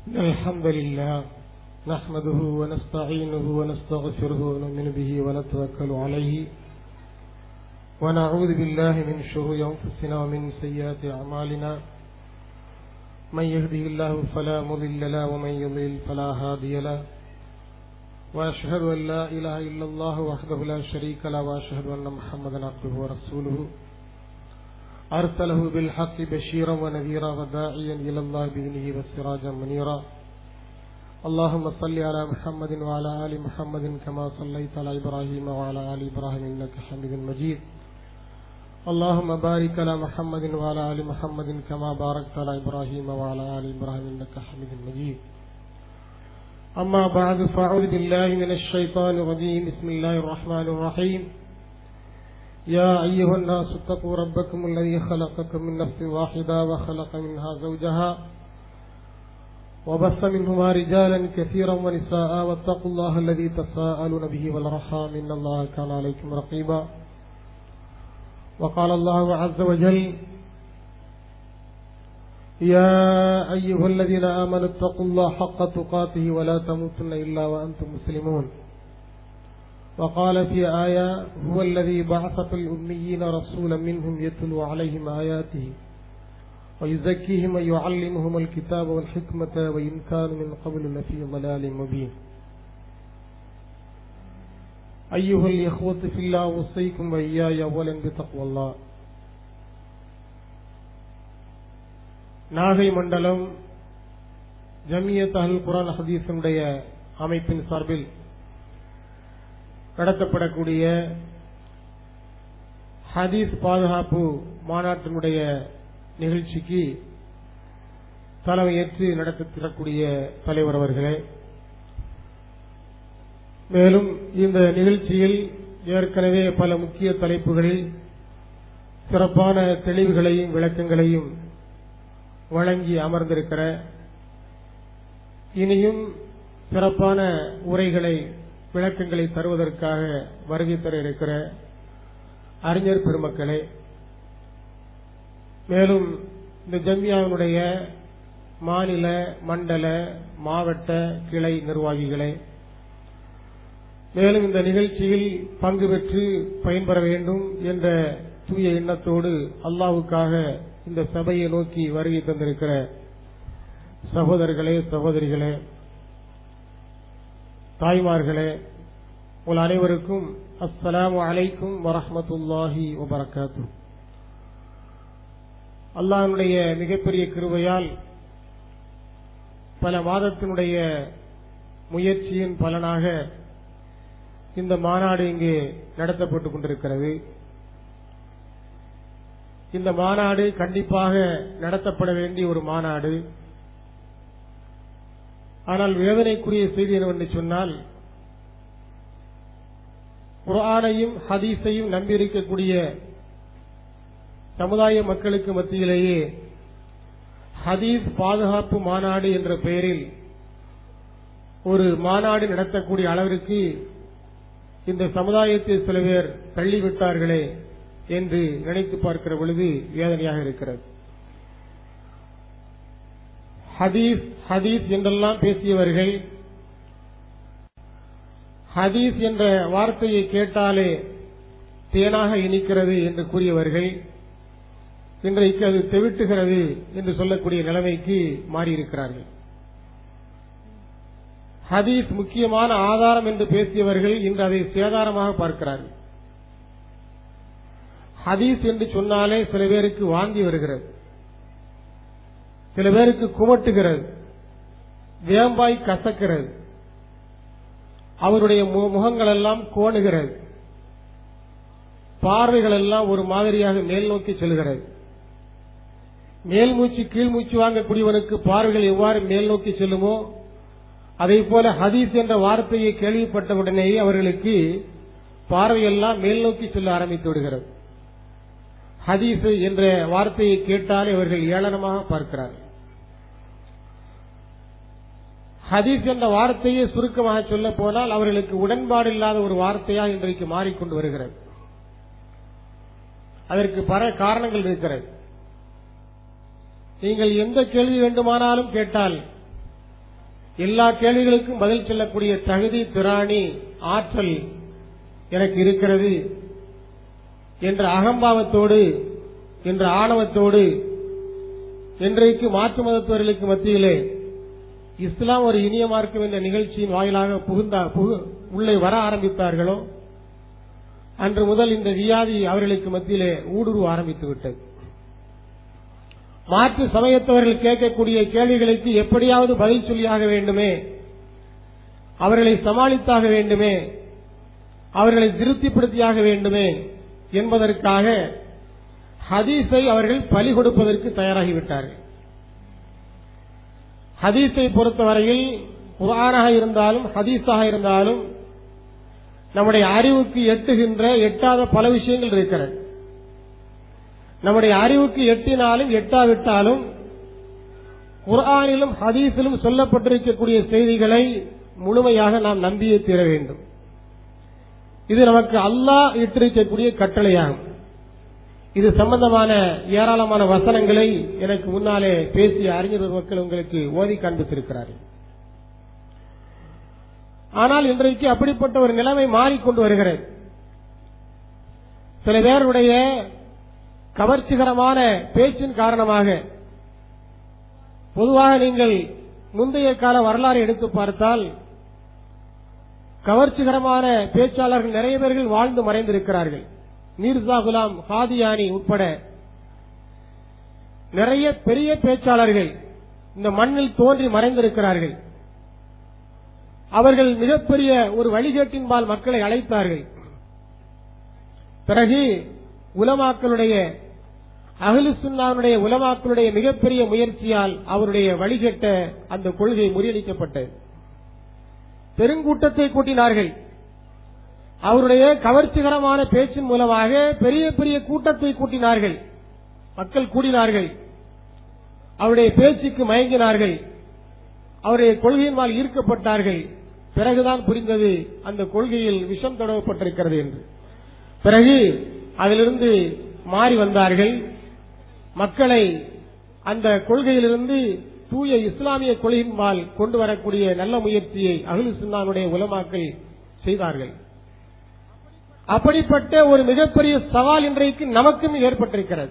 إن الحمد لله نحمده ونستعينه ونستغفره ونؤمن به ونتوكل عليه ونعوذ بالله من شرور أنفسنا ومن سيئات أعمالنا من يهده الله فلا مضل له ومن يضلل فلا هادي له وأشهد أن لا إله إلا الله وحده لا شريك له وأشهد أن محمدا عبده ورسوله أرسله بالحق بشيرا ونذيرا وداعيا إلى الله بإذنه وسراجا منيرا اللهم صل على محمد وعلى آل محمد كما صليت على إبراهيم وعلى آل إبراهيم إنك حميد مجيد اللهم بارك على محمد وعلى آل محمد كما باركت على إبراهيم وعلى آل إبراهيم إنك حميد مجيد أما بعد فأعوذ بالله من الشيطان الرجيم بسم الله الرحمن الرحيم يا أيها الناس اتقوا ربكم الذي خلقكم من نفس واحدة وخلق منها زوجها وبث منهما رجالا كثيرا ونساء واتقوا الله الذي تساءلون به والرحام إن الله كان عليكم رقيبا وقال الله عز وجل يا أيها الذين آمنوا اتقوا الله حق تقاته ولا تموتن إلا وأنتم مسلمون وقال في آية هو الذي بعث في الأميين رسولا منهم يتلو عليهم آياته ويزكيهم ويعلمهم الكتاب والحكمة وإن كانوا من قبل لفي ضلال مبين أيها الإخوة في الله أوصيكم وإياي أولا بتقوى الله நாகை மண்டலம் ஜமியத் அஹல் குரான் ஹதீஸுடைய அமைப்பின் சார்பில் நடத்தப்படக்கூடிய ஹதீஸ் பாதுகாப்பு மாநாட்டினுடைய நிகழ்ச்சிக்கு தலைமையேற்று நடத்தக்கூடிய தலைவர் அவர்களே மேலும் இந்த நிகழ்ச்சியில் ஏற்கனவே பல முக்கிய தலைப்புகளில் சிறப்பான தெளிவுகளையும் விளக்கங்களையும் வழங்கி அமர்ந்திருக்கிற இனியும் சிறப்பான உரைகளை விளக்கங்களை தருவதற்காக வருகை தர இருக்கிற அறிஞர் பெருமக்களே மேலும் இந்த ஜம்மியாவினுடைய மாநில மண்டல மாவட்ட கிளை நிர்வாகிகளே மேலும் இந்த நிகழ்ச்சியில் பங்கு பெற்று பயன்பெற வேண்டும் என்ற தூய எண்ணத்தோடு அல்லாவுக்காக இந்த சபையை நோக்கி வருகை தந்திருக்கிற சகோதரர்களே சகோதரிகளே தாய்மார்களே உங்கள் அனைவருக்கும் அஸ்ஸலாமு அலைக்கும் வரஹமத்துல்லாஹி வபரகாத்து அல்லாஹனுடைய மிகப்பெரிய கிருவையால் பல மாதத்தினுடைய முயற்சியின் பலனாக இந்த மாநாடு இங்கு நடத்தப்பட்டுக் கொண்டிருக்கிறது இந்த மாநாடு கண்டிப்பாக நடத்தப்பட வேண்டிய ஒரு மாநாடு ஆனால் வேதனைக்குரிய செய்தி என்னவென்று சொன்னால் குரானையும் ஹதீஸையும் நம்பியிருக்கக்கூடிய சமுதாய மக்களுக்கு மத்தியிலேயே ஹதீஸ் பாதுகாப்பு மாநாடு என்ற பெயரில் ஒரு மாநாடு நடத்தக்கூடிய அளவிற்கு இந்த சமுதாயத்தில் சில பேர் தள்ளிவிட்டார்களே என்று நினைத்து பார்க்கிற பொழுது வேதனையாக இருக்கிறது ஹதீஸ் ஹதீஸ் என்றெல்லாம் பேசியவர்கள் ஹதீஸ் என்ற வார்த்தையை கேட்டாலே தேனாக இனிக்கிறது என்று கூறியவர்கள் இன்றைக்கு அது தெவிட்டுகிறது என்று சொல்லக்கூடிய நிலைமைக்கு மாறியிருக்கிறார்கள் ஹதீஸ் முக்கியமான ஆதாரம் என்று பேசியவர்கள் இன்று அதை சேதாரமாக பார்க்கிறார்கள் ஹதீஸ் என்று சொன்னாலே சில பேருக்கு வாந்தி வருகிறது சில பேருக்கு குமட்டுகிறது வேம்பாய் கசக்கிறது அவருடைய முகங்கள் எல்லாம் கோணுகிறது பார்வைகள் எல்லாம் ஒரு மாதிரியாக மேல் நோக்கி செல்கிறது மேல் மூச்சு கீழ் மூச்சு வாங்கக்கூடியவனுக்கு பார்வைகள் எவ்வாறு மேல் நோக்கி செல்லுமோ அதே போல ஹதீஸ் என்ற வார்த்தையை கேள்விப்பட்டவுடனேயே அவர்களுக்கு பார்வையெல்லாம் மேல் நோக்கி செல்ல ஆரம்பித்து விடுகிறது ஹதீஸ் என்ற வார்த்தையை கேட்டாலே அவர்கள் ஏளனமாக பார்க்கிறார்கள் ஹதீஸ் என்ற வார்த்தையை சுருக்கமாக சொல்ல போனால் அவர்களுக்கு உடன்பாடு இல்லாத ஒரு வார்த்தையாக இன்றைக்கு மாறிக்கொண்டு வருகிறது அதற்கு பல காரணங்கள் இருக்கிறது நீங்கள் எந்த கேள்வி வேண்டுமானாலும் கேட்டால் எல்லா கேள்விகளுக்கும் பதில் சொல்லக்கூடிய தகுதி திராணி ஆற்றல் எனக்கு இருக்கிறது என்ற அகம்பாவத்தோடு என்ற ஆணவத்தோடு இன்றைக்கு மாற்று மதத்தவர்களுக்கு மத்தியிலே இஸ்லாம் ஒரு இனிய மார்க்கம் என்ற நிகழ்ச்சியின் வாயிலாக புகுந்தா புகு- உள்ளே வர ஆரம்பித்தார்களோ அன்று முதல் இந்த வியாதி அவர்களுக்கு மத்தியிலே ஊடுருவ ஆரம்பித்து விட்டது மாற்று சமயத்தவர்கள் கேட்கக்கூடிய கேள்விகளுக்கு எப்படியாவது பதில் சொல்லியாக வேண்டுமே அவர்களை சமாளித்தாக வேண்டுமே அவர்களை திருப்திப்படுத்தியாக வேண்டுமே என்பதற்காக ஹதீஸை அவர்கள் பலி கொடுப்பதற்கு தயாராகிவிட்டார்கள் ஹதீஸை பொறுத்தவரையில் குரானாக இருந்தாலும் ஹதீஸாக இருந்தாலும் நம்முடைய அறிவுக்கு எட்டுகின்ற எட்டாத பல விஷயங்கள் இருக்கிறது நம்முடைய அறிவுக்கு எட்டினாலும் எட்டாவிட்டாலும் குர்ஆனிலும் ஹதீஸிலும் சொல்லப்பட்டிருக்கக்கூடிய செய்திகளை முழுமையாக நாம் நம்பியே தீர வேண்டும் இது நமக்கு அல்லாஹ் இட்டிருக்கக்கூடிய கட்டளையாகும் இது சம்பந்தமான ஏராளமான வசனங்களை எனக்கு முன்னாலே பேசிய அறிஞர் மக்கள் உங்களுக்கு ஓதி காண்பித்திருக்கிறார்கள் ஆனால் இன்றைக்கு அப்படிப்பட்ட ஒரு நிலைமை மாறிக்கொண்டு வருகிறது சில பேருடைய கவர்ச்சிகரமான பேச்சின் காரணமாக பொதுவாக நீங்கள் முந்தைய கால வரலாறு எடுத்து பார்த்தால் கவர்ச்சிகரமான பேச்சாளர்கள் நிறைய பேர்கள் வாழ்ந்து மறைந்திருக்கிறார்கள் மீர்சா குலாம் ஹாதியானி உட்பட நிறைய பெரிய பேச்சாளர்கள் இந்த மண்ணில் தோன்றி மறைந்திருக்கிறார்கள் அவர்கள் மிகப்பெரிய ஒரு வழிகேட்டின்பால் மக்களை அழைத்தார்கள் பிறகு உலமாக்களுடைய அகலு சுன்னாவுடைய உலமாக்களுடைய மிகப்பெரிய முயற்சியால் அவருடைய வழிகட்ட அந்த கொள்கை முறியடிக்கப்பட்டது பெருங்கூட்டத்தை கூட்டினார்கள் அவருடைய கவர்ச்சிகரமான பேச்சின் மூலமாக பெரிய பெரிய கூட்டத்தை கூட்டினார்கள் மக்கள் கூடினார்கள் அவருடைய பேச்சுக்கு மயங்கினார்கள் அவருடைய கொள்கையினால் ஈர்க்கப்பட்டார்கள் பிறகுதான் புரிந்தது அந்த கொள்கையில் விஷம் தொடரப்பட்டிருக்கிறது என்று பிறகு அதிலிருந்து மாறி வந்தார்கள் மக்களை அந்த கொள்கையிலிருந்து தூய இஸ்லாமிய கொள்கையின்பால் கொண்டு வரக்கூடிய நல்ல முயற்சியை அகிலு சுன்னானுடைய உலமாக்கள் செய்தார்கள் அப்படிப்பட்ட ஒரு மிகப்பெரிய சவால் இன்றைக்கு நமக்கும் ஏற்பட்டிருக்கிறது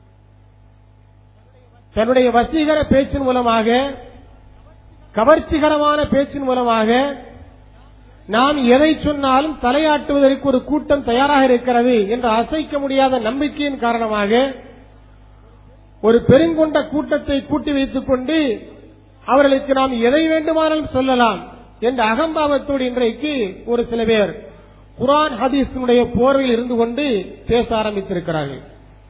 தன்னுடைய வசீகர பேச்சின் மூலமாக கவர்ச்சிகரமான பேச்சின் மூலமாக நாம் எதை சொன்னாலும் தலையாட்டுவதற்கு ஒரு கூட்டம் தயாராக இருக்கிறது என்று அசைக்க முடியாத நம்பிக்கையின் காரணமாக ஒரு பெருங்கொண்ட கூட்டத்தை கூட்டி வைத்துக் கொண்டு அவர்களுக்கு நாம் எதை வேண்டுமானாலும் சொல்லலாம் என்ற அகம்பாவத்தோடு இன்றைக்கு ஒரு சில பேர் குரான் ஹதீஸினுடைய போர்வையில் இருந்து கொண்டு பேச ஆரம்பித்திருக்கிறார்கள்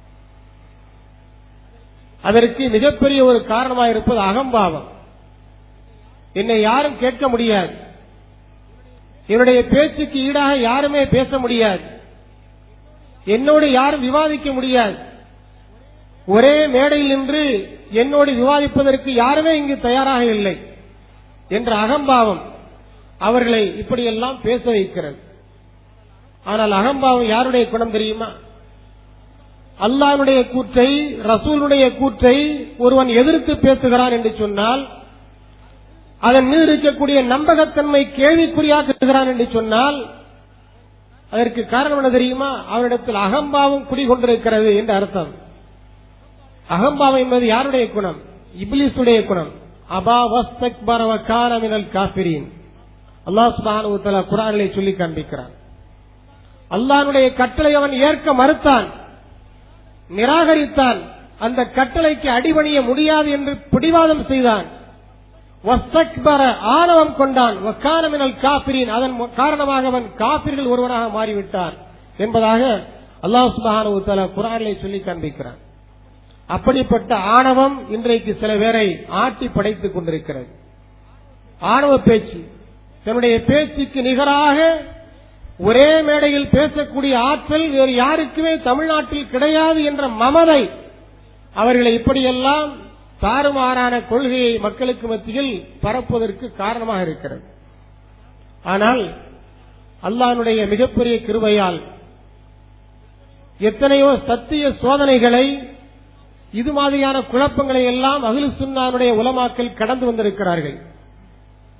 அதற்கு மிகப்பெரிய ஒரு காரணமாக இருப்பது அகம்பாவம் என்னை யாரும் கேட்க முடியாது என்னுடைய பேச்சுக்கு ஈடாக யாருமே பேச முடியாது என்னோடு யாரும் விவாதிக்க முடியாது ஒரே மேடையில் நின்று என்னோடு விவாதிப்பதற்கு யாருமே இங்கு தயாராக இல்லை என்ற அகம்பாவம் அவர்களை இப்படியெல்லாம் பேச வைக்கிறது ஆனால் அகம்பாவம் யாருடைய குணம் தெரியுமா அல்லாஹ்வுடைய கூற்றை ரசூலுடைய கூற்றை ஒருவன் எதிர்த்து பேசுகிறான் என்று சொன்னால் அதன் மீது இருக்கக்கூடிய நம்பகத்தன்மை கேள்விக்குறியாக்குகிறான் என்று சொன்னால் அதற்கு காரணம் என்ன தெரியுமா அவரிடத்தில் அகம்பாவம் குடிகொண்டிருக்கிறது என்று அர்த்தம் அகம்பாவம் என்பது யாருடைய குணம் இப்லிஸுடைய குணம் அபா வஸ்தக்பர வகான மினல் காஃபிரீன் அல்லாஹ் சுப்ஹானஹு வ தஆலா குர்ஆனிலே சொல்லி காண்பிக்கிறான் அல்லாஹ்வுடைய கட்டளை அவன் ஏற்க மறுத்தான் நிராகரித்தான் அந்த கட்டளைக்கு அடிபணிய முடியாது என்று பிடிவாதம் செய்தான் வஸ்தக்பர ஆணவம் கொண்டான் வக்கான மினல் காபிரின் அதன் காரணமாக அவன் காபிர்கள் ஒருவனாக மாறிவிட்டான் என்பதாக அல்லாஹ் சுப்ஹானஹு வ தஆலா குர்ஆனிலே சொல்லி காண்பிக்கிறான் அப்படிப்பட்ட ஆணவம் இன்றைக்கு சில பேரை ஆட்டி படைத்துக் கொண்டிருக்கிறது ஆணவ பேச்சு தன்னுடைய பேச்சுக்கு நிகராக ஒரே மேடையில் பேசக்கூடிய ஆற்றல் வேறு யாருக்குமே தமிழ்நாட்டில் கிடையாது என்ற மமதை அவர்களை இப்படியெல்லாம் தாறுமாறான கொள்கையை மக்களுக்கு மத்தியில் பரப்புவதற்கு காரணமாக இருக்கிறது ஆனால் அல்லாஹ்வுடைய மிகப்பெரிய கிருபையால் எத்தனையோ சத்திய சோதனைகளை இது மாதிரியான குழப்பங்களை எல்லாம் அகிலு சுன்னானுடைய உலமாக்கல் கடந்து வந்திருக்கிறார்கள்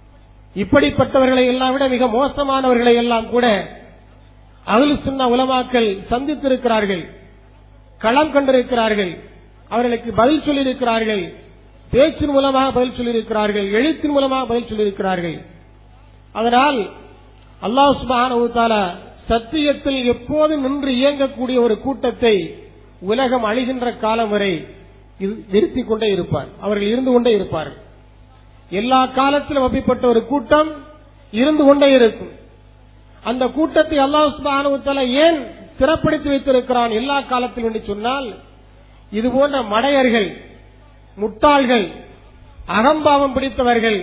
இப்படிப்பட்டவர்களை எல்லாம் விட மிக மோசமானவர்களை எல்லாம் கூட அகலு சுன்னா உலமாக்கள் சந்தித்திருக்கிறார்கள் களம் கண்டிருக்கிறார்கள் அவர்களுக்கு பதில் சொல்லியிருக்கிறார்கள் பேச்சின் மூலமாக பதில் சொல்லியிருக்கிறார்கள் எழுத்தின் மூலமாக பதில் சொல்லியிருக்கிறார்கள் அதனால் அல்லாஹ் சுப்ஹானஹு தஆலா சத்தியத்தில் எப்போதும் நின்று இயங்கக்கூடிய ஒரு கூட்டத்தை உலகம் அழிகின்ற காலம் வரை இரு- நிறுத்திக் கொண்டே இருப்பார் அவர்கள் இருந்து கொண்டே இருப்பார்கள் எல்லா காலத்திலும் அப்படிப்பட்ட ஒரு கூட்டம் இருந்து கொண்டே இருக்கும் அந்த கூட்டத்தை அல்லாஹ் சுப்ஹானஹு தஆலா ஏன் சிறப்படுத்தி வைத்திருக்கிறான் எல்லா காலத்திலும் என்று சொன்னால் இது போன்ற மடையர்கள் முட்டாள்கள் அகம்பாவம் பிடித்தவர்கள்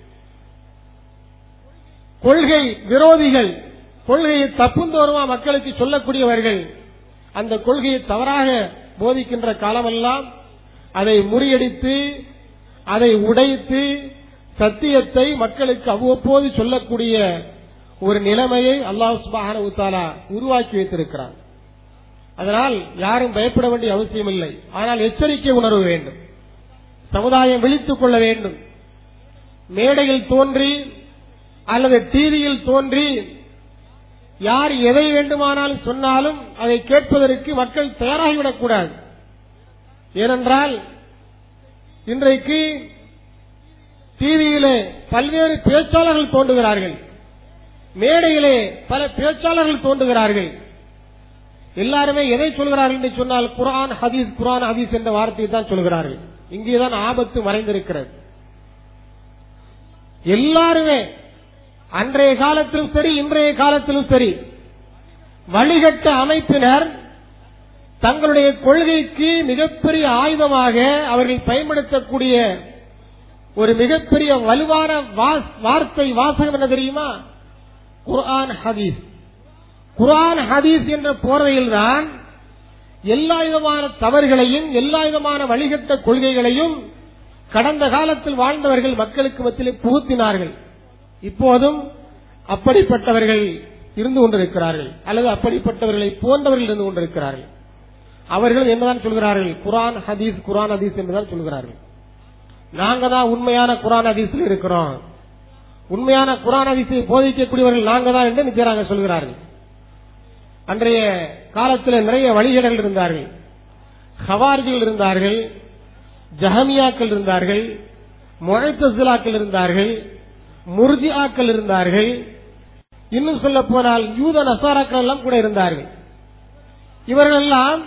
கொள்கை விரோதிகள் கொள்கையை தப்புந்தோறுமா மக்களுக்கு சொல்லக்கூடியவர்கள் அந்த கொள்கையை தவறாக போதிக்கின்ற காலமெல்லாம் அதை முறியடித்து அதை உடைத்து சத்தியத்தை மக்களுக்கு அவ்வப்போது சொல்லக்கூடிய ஒரு நிலைமையை அல்லாஹ் சுப்ஹானஹு தஆலா உருவாக்கி வைத்திருக்கிறார் அதனால் யாரும் பயப்பட வேண்டிய அவசியம் இல்லை ஆனால் எச்சரிக்கை உணர்வு வேண்டும் சமுதாயம் விழித்துக் கொள்ள வேண்டும் மேடையில் தோன்றி அல்லது டிவியில் தோன்றி யார் எதை வேண்டுமானாலும் சொன்னாலும் அதை கேட்பதற்கு மக்கள் தயாராகிவிடக் கூடாது ஏனென்றால் இன்றைக்கு டிவியிலே பல்வேறு பேச்சாளர்கள் தோன்றுகிறார்கள் மேடையிலே பல பேச்சாளர்கள் தோன்றுகிறார்கள் எல்லாருமே எதை சொல்கிறார்கள் என்று சொன்னால் குர்ஆன் ஹதீஸ் குர்ஆன் ஹதீஸ் என்ற வார்த்தையை தான் சொல்கிறார்கள் இங்கேதான் ஆபத்து மறைந்திருக்கிறது எல்லாருமே அன்றைய காலத்திலும் சரி இன்றைய காலத்திலும் சரி வழிகட்ட அமைப்பினர் தங்களுடைய கொள்கைக்கு மிகப்பெரிய ஆயுதமாக அவர்கள் பயன்படுத்தக்கூடிய ஒரு மிகப்பெரிய வலுவான வா- வார்த்தை வாசகம் என்ன தெரியுமா குர்ஆன் ஹதீஸ் குர்ஆன் ஹதீஸ் என்ற போர்வையில்தான் எல்லா விதமான தவறுகளையும் எல்லா விதமான வழிகட்ட கொள்கைகளையும் கடந்த காலத்தில் வாழ்ந்தவர்கள் மக்களுக்கு மத்தியிலே புகுத்தினார்கள் இப்போதும் அப்படிப்பட்டவர்கள் இருந்து கொண்டிருக்கிறார்கள் அல்லது அப்படிப்பட்டவர்களை போன்றவர்கள் இருந்து கொண்டிருக்கிறார்கள் அவர்கள் என்னதான் சொல்கிறார்கள் குர்ஆன் ஹதீஸ் குர்ஆன் ஹதீஸ் என்றுதான் சொல்கிறார்கள் நாங்க தான் உண்மையான குர்ஆன் ஹதீஸில் இருக்கிறோம் உண்மையான குர்ஆன் ஹதீஸை போதிக்கக்கூடியவர்கள் நாங்க தான் என்று நிச்சயராக சொல்கிறார்கள் அன்றைய காலத்தில் நிறைய வழிகடல் இருந்தார்கள் ஹவாரிகள் இருந்தார்கள் ஜஹமியாக்கள் இருந்தார்கள் முழைத்தசிலாக்கள் இருந்தார்கள் முர்ஜியாக்கள் இருந்தார்கள் இன்னும் சொல்ல போனால் யூத நசாராக்கள் எல்லாம் கூட இருந்தார்கள் இவர்கள் எல்லாம்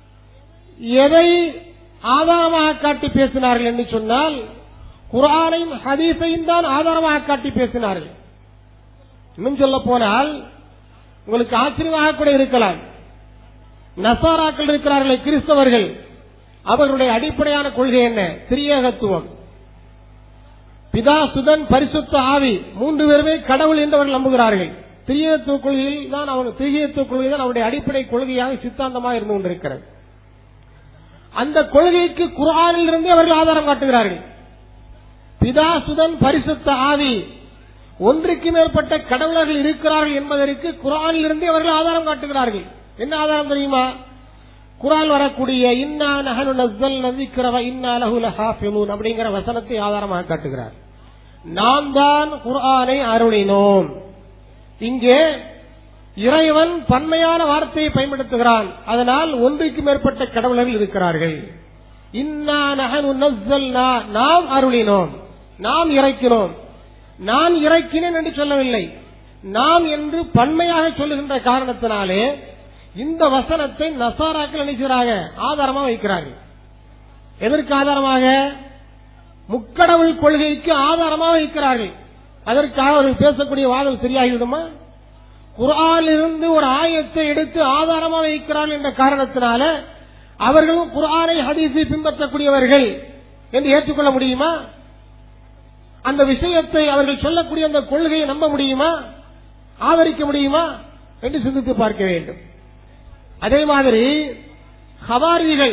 எதை ஆதாரமாக காட்டி பேசினார்கள் என்று சொன்னால் குர்ஆனையும் ஹதீஸையும் தான் ஆதாரமாக காட்டி பேசினார்கள் இன்னும் சொல்ல போனால் உங்களுக்கு ஆச்சரியமாக கூட இருக்கலாம் நசாராக்கள் இருக்கிறார்களே கிறிஸ்தவர்கள் அவர்களுடைய அடிப்படையான கொள்கை என்ன திரியேகத்துவம் பிதா சுதன் பரிசுத்த ஆவி மூன்று பேருமே கடவுள் என்று அவர்கள் நம்புகிறார்கள் திரியத்துவ கொள்கையில் தான் அவங்க திரியத்துவ கொள்கை தான் அவருடைய அடிப்படை கொள்கையாக சித்தாந்தமாக இருந்து கொண்டிருக்கிறது அந்த கொள்கைக்கு குர்ஆனில் இருந்து அவர்கள் ஆதாரம் காட்டுகிறார்கள் பிதா சுதன் பரிசுத்த ஆவி ஒன்றுக்கு மேற்பட்ட கடவுளர்கள் இருக்கிறார்கள் என்பதற்கு குர்ஆனில் இருந்து அவர்கள் ஆதாரம் காட்டுகிறார்கள் என்ன ஆதாரம் தெரியுமா குர்ஆன் வரக்கூடிய இன்னா நஹனு நஸ்ஸல்ன ذِكْرَ وَإِنَّا لَهُ لَحَافِظُونَ அப்படிங்கிற வசனத்தை ஆதாரமாக காட்டுகிறார் நாம் தான் குர்ஆனை அருளினோம் இங்கே இறைவன் பன்மையான வார்த்தையை பயன்படுத்துகிறான் அதனால் ஒன்றுக்கு மேற்பட்ட கடவுளர்கள் இருக்கிறார்கள் இன்னா நஹனு நஸ்ஸல்னா நாம் அருளினோம் நாம் இறக்கினோம் நான் இறக்கினேன் என்று சொல்லவில்லை நாம் என்று பன்மையாக சொல்லுகின்ற காரணத்தினாலே இந்த வசனத்தை நசாராக்கள் நினைக்கிறாங்க ஆதாரமா வைக்கிறார்கள் எதற்கு ஆதாரமாக முக்கடவுள் கொள்கைக்கு ஆதாரமாக வைக்கிறார்கள் அதற்காக அவர்கள் பேசக்கூடிய வாதம் சரியாகிவிடுமா குர்ஆனிலிருந்து ஒரு ஆயத்தை எடுத்து ஆதாரமாக வைக்கிறார்கள் என்ற காரணத்தினால அவர்களும் குர்ஆனை ஹதீஸை பின்பற்றக்கூடியவர்கள் என்று ஏற்றுக்கொள்ள முடியுமா அந்த விஷயத்தை அவர்கள் சொல்லக்கூடிய அந்த கொள்கையை நம்ப முடியுமா ஆதரிக்க முடியுமா என்று சிந்தித்து பார்க்க வேண்டும் அதே மாதிரி ஹவாரிகள்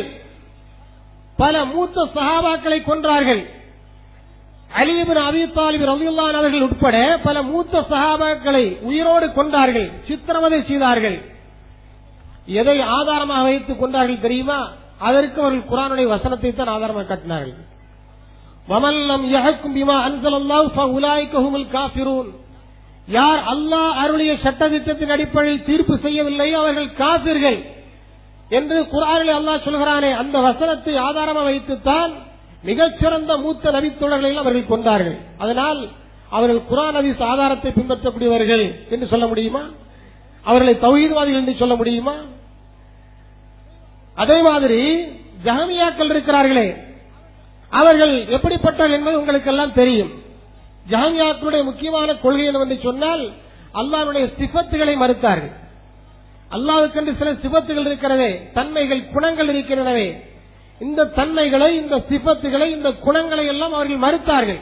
பல மூத்த சஹாபாக்களை கொன்றார்கள் அலிபின் அபி தாலிப் ரலியல்லாஹு அவர்கள் உட்பட பல மூத்த சஹாபாக்களை உயிரோடு கொண்டார்கள் சித்திரவதை செய்தார்கள் எதை ஆதாரமாக வைத்துக் கொண்டார்கள் தெரியுமா அதற்கு அவர்கள் குரானுடைய வசனத்தை தான் ஆதாரமாக காட்டினார்கள் வமல்லம் யஹக்கும் பிமா அன்சலல்லாஹு ஃபஉலாயிக ஹுமுல் காஃபிரூன் யார் அல்லாஹ் அருளிய சட்டதிட்டத்தின் அடிப்படையில் தீர்ப்பு செய்யவில்லை அவர்கள் காபிர்கள் என்று குரானில் அல்லாஹ் சொல்கிறானே அந்த வசனத்தை ஆதாரமாக வைத்துத்தான் மிகச்சிறந்த மூத்த நபித்தோழர்களை அவர்கள் கொண்டார்கள் அதனால் அவர்கள் குரான் ஹதீஸ் ஆதாரத்தை பின்பற்றக்கூடியவர்கள் என்று சொல்ல முடியுமா அவர்களை தௌஹீத்வாதிகள் என்று சொல்ல முடியுமா அதே மாதிரி ஜஹமியாக்கள் இருக்கிறார்களே அவர்கள் எப்படிப்பட்டவர்கள் என்பது உங்களுக்கு எல்லாம் தெரியும் ஜஹமியாக்களுடைய முக்கியமான கொள்கை என்னவென்று சொன்னால் அல்லாஹ்வுடைய சிபத்துகளை மறுத்தார்கள் அல்லாவுக்கென்று சில சிபத்துகள் இருக்கிறதே தன்மைகள் குணங்கள் இருக்கின்றனவே இந்த தன்மைகளை இந்த சிபத்துகளை இந்த குணங்களை எல்லாம் அவர்கள் மறுத்தார்கள்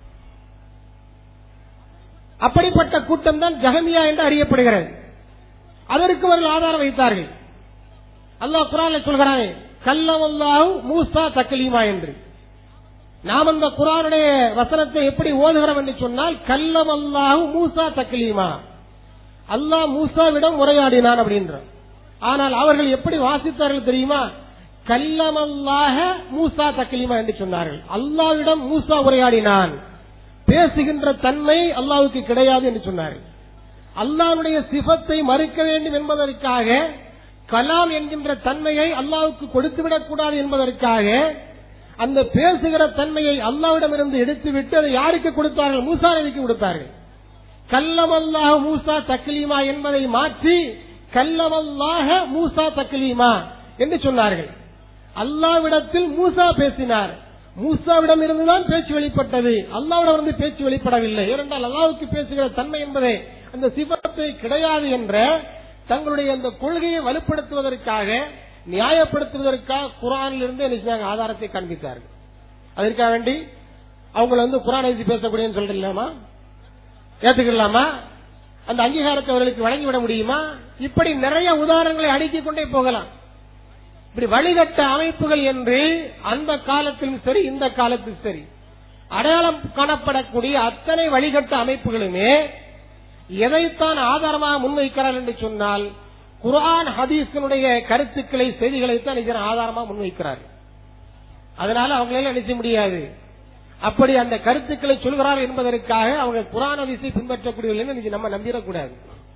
அப்படிப்பட்ட கூட்டம் தான் ஜஹமியா என்று அறியப்படுகிறது அதற்கு அவர்கள் ஆதாரம் வைத்தார்கள் அல்லாஹ் குரான் சொல்கிறானே கல்லவல்லாஹு மூசா தக்கலீமா என்று நாம் அந்த குரானுடைய வசனத்தை எப்படி ஓதுகிறோம் என்று சொன்னால் கல்லம் அல்லாஹு மூசா தக்கலீமா அல்லாஹ் மூசாவிடம் உரையாடினான் அப்படின்ற ஆனால் அவர்கள் எப்படி வாசித்தார்கள் தெரியுமா கல்லமல்லாக மூசா தக்கலீமா என்று சொன்னார்கள் அல்லாவிடம் மூசா உரையாடினான் பேசுகின்ற தன்மை அல்லாவுக்கு கிடையாது என்று சொன்னார்கள் அல்லாவுடைய சிபத்தை மறுக்க வேண்டும் என்பதற்காக கலாம் என்கின்ற தன்மையை அல்லாவுக்கு கொடுத்துவிடக் கூடாது என்பதற்காக அந்த பேசுகிற தன்மையை அல்லாவிடமிருந்து எடுத்துவிட்டு அதை யாருக்கு கொடுத்தார்கள் மூசா நபிக்கு கொடுத்தார்கள் கல்லமல்லாஹ மூசா தக்லீமா என்பதை மாற்றி கல்லமல்லாஹ மூசா தக்லீமா என்று சொன்னார்கள் அல்லாவிடத்தில் மூசா பேசினார் மூசாவிடம் இருந்துதான் பேச்சு வெளிப்பட்டது அல்லாவிடம் இருந்து பேச்சு வெளிப்படவில்லை ஏனென்றால் அல்லாவுக்கு பேசுகிற தன்மை என்பதே அந்த சிவத்தை கிடையாது என்ற தங்களுடைய அந்த கொள்கையை வலுப்படுத்துவதற்காக நியாயப்படுத்துவதற்காக குரானில் இருந்து என்ன செஞ்சாங்க ஆதாரத்தை காண்பித்தார்கள் அதற்காக வேண்டி அவங்கள வந்து குரான் எழுதி பேசக்கூடியன்னு சொல்லிடலாமா ஏத்துக்கலாமா அந்த அங்கீகாரத்தை அவர்களுக்கு வழங்கிவிட முடியுமா இப்படி நிறைய உதாரணங்களை அடுக்கிக் கொண்டே போகலாம் இப்படி வழிகட்ட அமைப்புகள் என்று அந்த காலத்திலும் சரி இந்த காலத்திலும் சரி அடையாளம் காணப்படக்கூடிய அத்தனை வழிகட்ட அமைப்புகளுமே எதைத்தான் ஆதாரமாக முன்வைக்கிறார் என்று சொன்னால் குர்ஆன் ஹதீஸினுடைய கருத்துக்களை செய்திகளைத்தான் இதன் ஆதாரமாக முன்வைக்கிறார் அதனால அவங்களால நினைச்ச முடியாது அப்படி அந்த கருத்துக்களை சொல்கிறார் என்பதற்காக அவங்க குரான் ஹதீஸை பின்பற்றக்கூடியவர்கள் இன்னைக்கு நம்ம நம்பிடக்கூடாது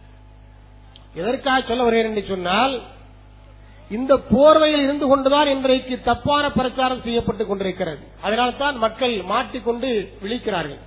எதற்காக சொல்ல வருகிறேன் என்று சொன்னால் இந்த போர்வையில் இருந்து கொண்டுதான் இன்றைக்கு தப்பான பிரச்சாரம் செய்யப்பட்டுக் கொண்டிருக்கிறது அதனால்தான் மக்கள் மாட்டிக்கொண்டு விழிக்கிறார்கள்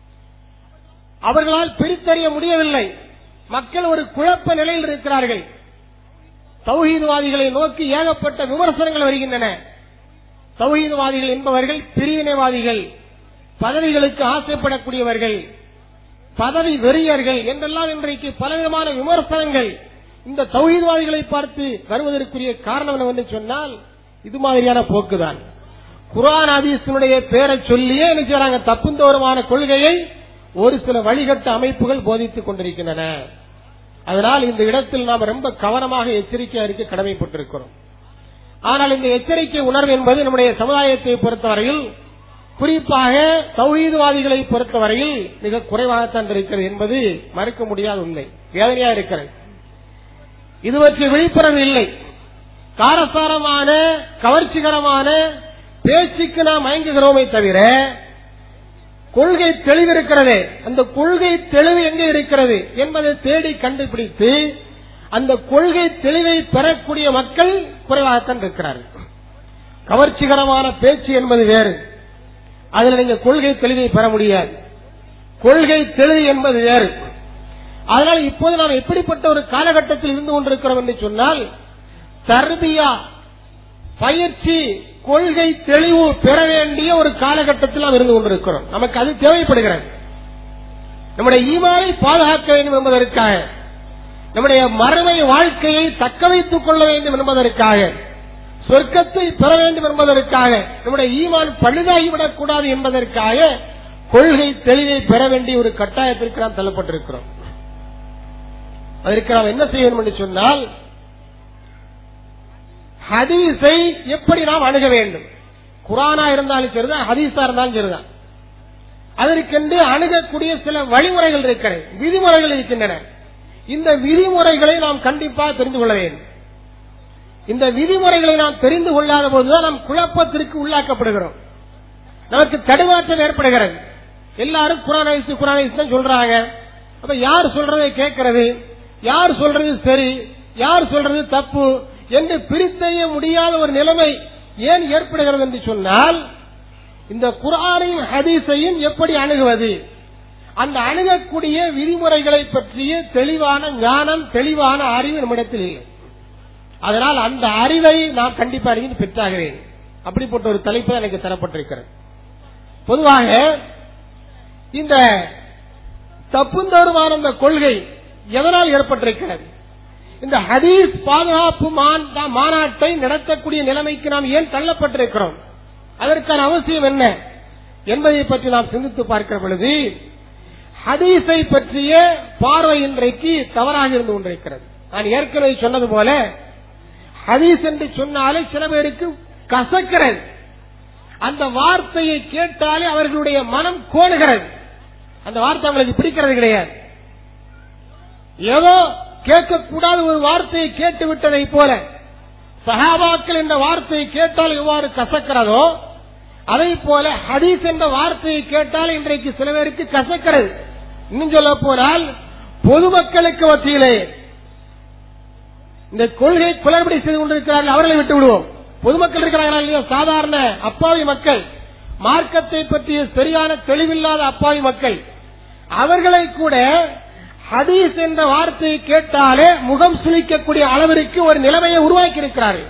அவர்களால் பிரித்தறிய முடியவில்லை மக்கள் ஒரு குழப்ப நிலையில் இருக்கிறார்கள் தௌஹீத்வாதிகளை நோக்கி ஏகப்பட்ட விமர்சனங்கள் வருகின்றன தௌஹீத்வாதிகள் என்பவர்கள் பிரிவினைவாதிகள் பதவிகளுக்கு ஆசைப்படக்கூடியவர்கள் பதவி வெறியர்கள் என்றெல்லாம் இன்றைக்கு பலவிதமான விமர்சனங்கள் இந்த தௌஹீத்வாதிகளை பார்த்து வருவதற்குரிய காரணம் என்னவென்று சொன்னால் இது மாதிரியான போக்குதான் குரான் ஹதீஸினுடைய பேரை சொல்லியே என்ன செய்றாங்க தப்புந்தோரமான கொள்கையை ஒரு சில வழிகட்ட அமைப்புகள் போதித்துக் கொண்டிருக்கின்றன அதனால் இந்த இடத்தில் நாம் ரொம்ப கவனமாக எச்சரிக்கையா இருக்க கடமைப்பட்டிருக்கிறோம் ஆனால் இந்த எச்சரிக்கை உணர்வு என்பது நம்முடைய சமுதாயத்தை பொறுத்தவரையில் குறிப்பாக தௌஹீதுவாதிகளை பொறுத்தவரையில் மிக குறைவாகத்தான் இருக்கிறது என்பது மறுக்க முடியாத உண்மை வேதனையா இருக்கிறது இது பற்றி விழிப்புணர்வு இல்லை காரசாரமான கவர்ச்சிகரமான பேச்சுக்கு நாம் மயங்குகிறோமே தவிர கொள்கை தெளிவு இருக்கிறதே அந்த கொள்கை தெளிவு எங்கே இருக்கிறது என்பதை தேடி கண்டுபிடித்து அந்த கொள்கை தெளிவை பெறக்கூடிய மக்கள் குறைவாகத்தான் இருக்கிறார்கள் கவர்ச்சிகரமான பேச்சு என்பது வேறு அதில் நீங்க கொள்கை தெளிவை பெற முடியாது கொள்கை தெளிவு என்பது வேறு அதனால் இப்போது நாம் எப்படிப்பட்ட ஒரு காலகட்டத்தில் இருந்து கொண்டிருக்கிறோம் என்று சொன்னால் தர்பியா பயிற்சி கொள்கை தெளிவு பெற வேண்டிய ஒரு காலகட்டத்தில் நாம் இருந்து கொண்டிருக்கிறோம் நமக்கு அது தேவைப்படுகிறது நம்முடைய ஈமானை பாதுகாக்க வேண்டும் என்பதற்காக நம்முடைய மறுமை வாழ்க்கையை தக்க வைத்துக் கொள்ள வேண்டும் என்பதற்காக சொர்க்கத்தை பெற வேண்டும் என்பதற்காக நம்முடைய ஈமான் பழுதாகிவிடக் கூடாது என்பதற்காக கொள்கை தெளிவை பெற வேண்டிய ஒரு கட்டாயத்திற்கு நாம் தள்ளப்பட்டிருக்கிறோம் அதற்கு நாம் என்ன செய்ய வேண்டும் என்று சொன்னால் ஹதீஸை எப்படி நாம் அணுக வேண்டும் குரானா இருந்தாலும் சரிதான் ஹதீஸா இருந்தாலும் சரிதான் அதற்கென்று அணுகக்கூடிய சில வழிமுறைகள் இருக்கிறது விதிமுறைகள் இருக்கின்றன இந்த விதிமுறைகளை நாம் கண்டிப்பாக தெரிந்து கொள்ள வேண்டும் இந்த விதிமுறைகளை நாம் தெரிந்து கொள்ளாத போதுதான் நாம் குழப்பத்திற்கு உள்ளாக்கப்படுகிறோம் நமக்கு தடுமாற்றம் ஏற்படுகிறது எல்லாரும் குரான் ஐசு குரான் ஐசு தான் சொல்றாங்க அப்ப யார் சொல்றதை கேட்கறது யார் சொல்றது சரி யார் சொல்றது தப்பு என்று பிரித்தெய்ய முடியாத ஒரு நிலைமை ஏன் ஏற்படுகிறது என்று சொன்னால் இந்த குரானையும் ஹதீஸையும் எப்படி அணுகுவது அந்த அணுகக்கூடிய விதிமுறைகளை பற்றிய தெளிவான ஞானம் தெளிவான அறிவு நம்மிடத்தில் இல்லை அதனால் அந்த அறிவை நான் கண்டிப்பா அறிந்து பெற்றாகிறேன் அப்படிப்பட்ட ஒரு தலைப்பு தான் எனக்கு தரப்பட்டிருக்கிறது பொதுவாக இந்த தப்புந்தருமான இந்த கொள்கை எதனால் ஏற்பட்டிருக்கிறது இந்த ஹதீஸ் பாதுகாப்பு மாநா- மாநாட்டை நடத்தக்கூடிய நிலைமைக்கு நாம் ஏன் தள்ளப்பட்டிருக்கிறோம் அதற்கான அவசியம் என்ன என்பதை பற்றி நாம் சிந்தித்து பார்க்கிற பொழுது ஹதீஸை பற்றிய பார்வை இன்றைக்கு தவறாக இருந்து கொண்டிருக்கிறது நான் ஏற்கனவே சொன்னது போல ஹதீஸ் என்று சொன்னாலே சில பேருக்கு கசக்கிறது அந்த வார்த்தையை கேட்டாலே அவர்களுடைய மனம் கோணுகிறது அந்த வார்த்தை அவங்களுக்கு பிடிக்கிறது கிடையாது ஏதோ கேட்கக்கூடாத ஒரு வார்த்தையை கேட்டு விட்டதை போல சஹாபாக்கள் என்ற வார்த்தையை கேட்டால் எவ்வாறு கசக்கிறதோ அதை போல ஹதீஸ் என்ற வார்த்தையை கேட்டால் இன்றைக்கு சில பேருக்கு கசக்கிறது இன்னும் சொல்ல போனால் பொதுமக்களுக்கு மத்தியிலே இந்த கொள்கை குளறுபடி செய்து கொண்டிருக்கிறார்கள் அவர்களை விட்டு விடுவோம் பொதுமக்கள் இருக்கிறார்களா இல்லையா சாதாரண அப்பாவி மக்கள் மார்க்கத்தை பற்றிய சரியான தெளிவில்லாத அப்பாவி மக்கள் அவர்களை கூட ஹதீஸ் என்ற வார்த்தையை கேட்டாலே முகம் சுளிக்கக்கூடிய அளவிற்கு ஒரு நிலைமையை உருவாக்கி இருக்கிறார்கள்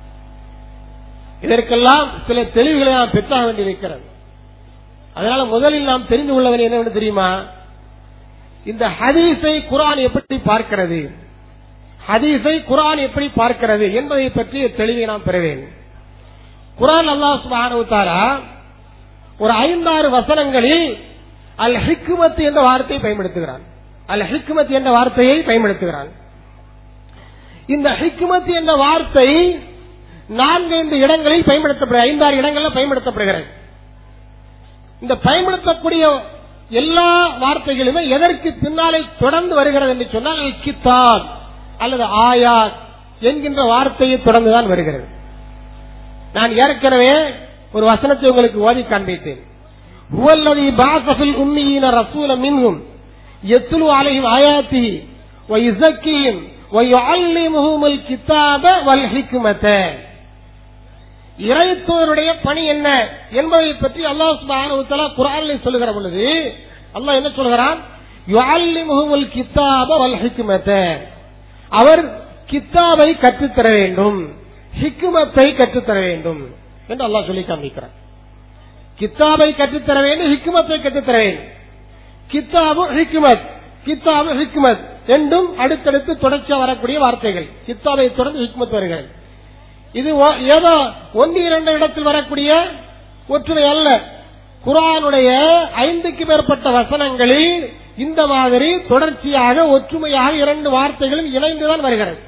இதற்கெல்லாம் சில தெளிவுகளை நாம் பெற்றாக வேண்டியிருக்கிறது அதனால முதலில் நாம் தெரிந்து கொள்ளவது என்னவென்று தெரியுமா இந்த ஹதீஸை குரான் எப்படி பார்க்கிறது ஹதீஸை குரான் எப்படி பார்க்கிறது என்பதை பற்றி தெளிவை நாம் பெற வேண்டும் குரான் அல்லாஹ் சுப்ஹானஹு வ தஆலா ஒரு ஐந்தாறு வசனங்களில் அல் ஹிக்மத் என்ற வார்த்தையை பயன்படுத்துகிறான் அல் ஹிக்மத் என்ற வார்த்தையை பயன்படுத்துகிறான் இந்த ஹிக்மத் என்ற வார்த்தை நான்கைந்து இடங்களில் பயன்படுத்தப்படுகிறது ஐந்தாறு இடங்களில் பயன்படுத்தப்படுகிறது இந்த பயன்படுத்தக்கூடிய எல்லா வார்த்தைகளுமே எதற்கு பின்னாலே தொடர்ந்து வருகிறது என்று சொன்னால் அல் கித்தாப் அல்லது ஆயாத் என்கின்ற வார்த்தையை தொடர்ந்துதான் வருகிறது நான் ஏற்கனவே ஒரு வசனத்தை உங்களுக்கு ஓதி காண்பித்தேன் ஹுவல்லதி பாசஃபில் உம்மியின ரசூல மின்ஹும் யத்லு அலைஹிம் ஆயாத்திஹி வ யுஸக்கிஹிம் வ யுஅல்லிமுஹுமுல் கிதாப வல் ஹிக்மத இறைத்தோருடைய பணி என்ன என்பதை பற்றி அல்லாஹ் சுப்ஹானஹு வ தஆலா குர்ஆனில் சொல்லுகிற பொழுது அல்லாஹ் என்ன சொல்கிறான் யுஅல்லிமுஹுமுல் கிதாப வல் ஹிக்மத அவர் கித்தாபை கற்றுத்தர வேண்டும் ஹிக்குமத்தை கற்றுத்தர வேண்டும் என்று அல்லாஹ் சொல்லி காண்பிக்கிறார் கித்தாபை கற்றுத்தர வேண்டும் ஹிக்குமத்தை கற்றுத்தர வேண்டும் கித்தாபு ஹிக்குமத் கித்தாபு ஹிக்குமத் ரெண்டும் அடுத்தடுத்து தொடர்ச்சியா வரக்கூடிய வார்த்தைகள் கித்தாபை தொடர்ந்து ஹிக்மத் வருகிறது இது ஒ- ஏதோ ஒன்று இரண்டு இடத்தில் வரக்கூடிய ஒற்றுமை அல்ல குரானுடைய ஐந்துக்கு மேற்பட்ட வசனங்களில் இந்த மாதிரி தொடர்ச்சியாக ஒற்றுமையாக இரண்டு வார்த்தைகளும் இணைந்துதான் வருகிறது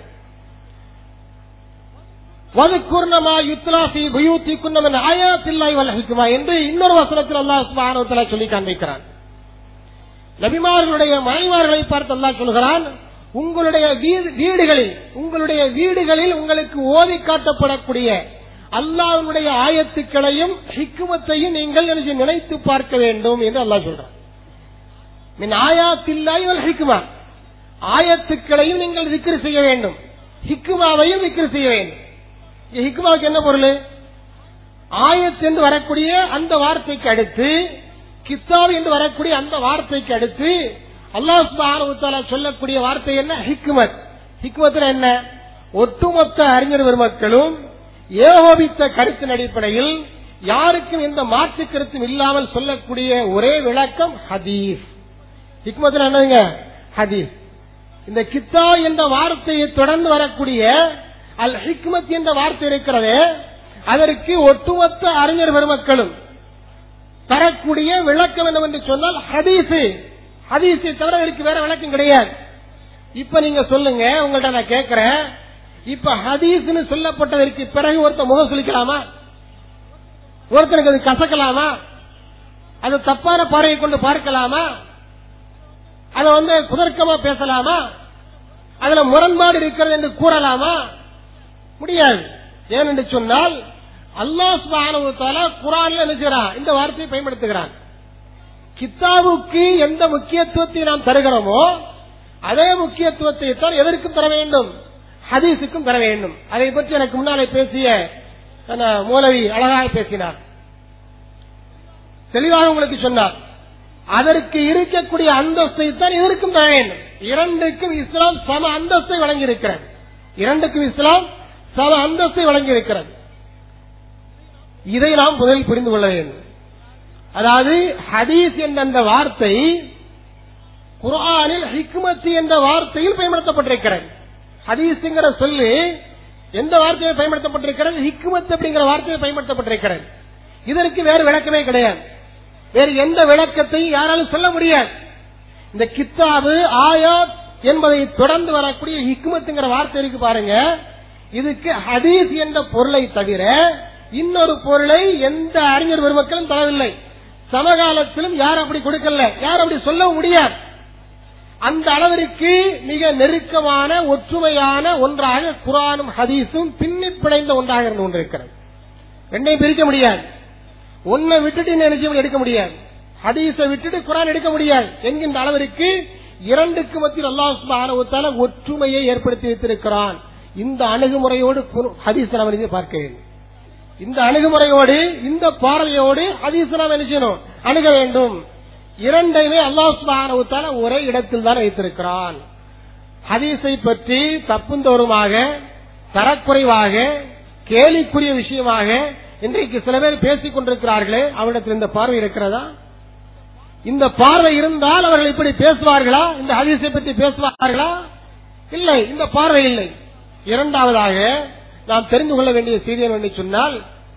வதுக்குர்ணமா யுத்லாசி புயூத்தி குன்னமன் ஆயாத்தில்லாய் வலஹிக்குமா என்று இன்னொரு வசனத்தில் அல்லாஹ் சுப்ஹானஹு வ தஆலா சொல்லி காண்பிக்கிறான் நபிமார்களுடைய மனைவார்களை பார்த்து அல்லாஹ் சொல்கிறான் உங்களுடைய வீடு- வீடுகளில் உங்களுடைய வீடுகளில் உங்களுக்கு ஓதி காட்டப்படக்கூடிய அல்லாஹ்வுடைய ஆயத்துக்களையும் ஹிக்குமத்தையும் நீங்கள் எனக்கு நினைத்து பார்க்க வேண்டும் என்று அல்லாஹ் சொல்றான் மின் ஆயாத்தில்லாய் வல் ஹிக்குமா ஆயத்துக்களையும் நீங்கள் விக்கிர செய்ய வேண்டும் ஹிக்குமாவையும் விக்கிர செய்ய வேண்டும் இங்க ஹிக்குமாவுக்கு என்ன பொருள் ஆயத் என்று வரக்கூடிய அந்த வார்த்தைக்கு அடுத்து கித்தாப் என்று வரக்கூடிய அந்த வார்த்தைக்கு அடுத்து அல்லாஹ் சுப்ஹானஹு வ தஆலா சொல்லக்கூடிய வார்த்தை என்ன ஹிக்மத் ஹிக்மத்னா என்ன ஒட்டுமொத்த அறிஞர் பெருமக்களும் ஏகோபித்த கருத்தின் அடிப்படையில் யாருக்கும் எந்த மாற்று கருத்தும் இல்லாமல் சொல்லக்கூடிய ஒரே விளக்கம் ஹதீஸ் ஹிக்மத்னா என்னங்க ஹதீஸ் இந்த கித்தா என்ற வார்த்தையை தொடர்ந்து வரக்கூடிய அல் ஹிக்மத் என்ற வார்த்தை இருக்கிறது அதற்கு ஒட்டுமொத்த அறிஞர் பெருமக்களும் தரக்கூடிய விளக்கம் என்னவென்று சொன்னால் ஹதீஸ் ஹதீஸை தவிர இதற்கு வேற விளக்கம் கிடையாது இப்ப நீங்க சொல்லுங்க உங்கள்ட்ட நான் கேட்கிறேன் இப்ப ஹதீஸ்னு சொல்லப்பட்டதற்கு பிறகு ஒருத்தர் முகம் சுளிக்கலாமா ஒருத்தனுக்கு அது கசக்கலாமா அது தப்பான பார்வையை கொண்டு பார்க்கலாமா அதை வந்து குதர்க்கமா பேசலாமா அதுல முரண்பாடு இருக்கிறது என்று கூறலாமா முடியாது ஏனென்று சொன்னால் அல்லாஹ் சுப்ஹானஹு வ தஆலா குர்ஆன்ல நினைக்கிறான் இந்த வார்த்தையை பயன்படுத்துகிறான் கித்தாபுக்கு எந்த முக்கியத்துவத்தை நாம் தருகிறோமோ அதே முக்கியத்துவத்தை தான் எதற்கும் தர வேண்டும் ஹதீஸுக்கும் தர வேண்டும் அதை பற்றி எனக்கு முன்னாலே பேசிய அந்த மூலவி அழகாக பேசினார் தெளிவாக உங்களுக்கு சொன்னார் அதற்கு இருக்கக்கூடிய அந்தஸ்தை தான் இதற்கும் தர வேண்டும் இரண்டுக்கும் இஸ்லாம் சம அந்தஸ்தை வழங்கி இருக்கிறது இரண்டுக்கும் இஸ்லாம் சம அந்தஸ்தை வழங்கி இருக்கிறது இதை நாம் முதலில் புரிந்து கொள்ள வேண்டும் அதாவது ஹதீஸ் என்ற அந்த வார்த்தை குர்ஆனில் ஹிக்மத் என்ற வார்த்தையில் பயன்படுத்தப்பட்டிருக்கிறது ஹதீஸ்ங்கிற சொல்லி எந்த வார்த்தையில் பயன்படுத்தப்பட்டிருக்கிறது ஹிக்மத் அப்படிங்கிற வார்த்தையில் பயன்படுத்தப்பட்டிருக்கிறது இதற்கு வேறு விளக்கமே கிடையாது வேறு எந்த விளக்கத்தையும் யாராலும் சொல்ல முடியாது இந்த கித்தாபு ஆயாத் என்பதை தொடர்ந்து வரக்கூடிய ஹிக்மத்துங்கிற வார்த்தை இருக்கு பாருங்க இதுக்கு ஹதீஸ் என்ற பொருளை தவிர இன்னொரு பொருளை எந்த அறிஞர் பெருமக்களும் தரவில்லை சமகாலத்திலும் யாரும் அப்படி கொடுக்கல யாரும் அப்படி சொல்ல முடியாது அந்த அளவிற்கு மிக நெருக்கமான ஒற்றுமையான ஒன்றாக குரானும் ஹதீஸும் பின்னி பிணைந்த ஒன்றாக இருந்து கொண்டிருக்கிறது ரெண்டையும் பிரிக்க முடியாது ஒன்னை விட்டுட்டு இன்னும் நிச்சயம் எடுக்க முடியாது ஹதீஸை விட்டுட்டு குரான் எடுக்க முடியாது என்கின்ற அளவிற்கு இரண்டுக்கு மத்தியில் அல்லாஹ் சுப்ஹானஹு வ தஆலா ஒற்றுமையை ஏற்படுத்தி வைத்திருக்கிறான் இந்த அணுகுமுறையோடு குர்- ஹதீஸை நாம் எழுதி பார்க்க வேண்டும் இந்த அணுகுமுறையோடு இந்த பார்வையோடு ஹதீஸை நாம் என்ன செய்யணும் அணுக வேண்டும் இரண்டையுமே அல்லாஹ் சுப்ஹானஹு வ தஆலா ஒரே இடத்தில் தான் வைத்திருக்கிறான் ஹதீஸை பற்றி தப்புந்தோறுமாக தரக்குறைவாக கேலிக்குரிய விஷயமாக இன்றைக்கு சில பேர் பேசிக் கொண்டிருக்கிறார்களே அவரிடத்தில் இந்த பார்வை இருக்கிறதா இந்த பார்வை இருந்தால் அவர்கள் இப்படி பேசுவார்களா இந்த ஹதீஸை பற்றி பேசுவார்களா இல்லை இந்த பார்வை இல்லை இரண்டாவதாக நாம் தெரிந்து கொள்ள வேண்டிய செய்தி என்று சொன்னால்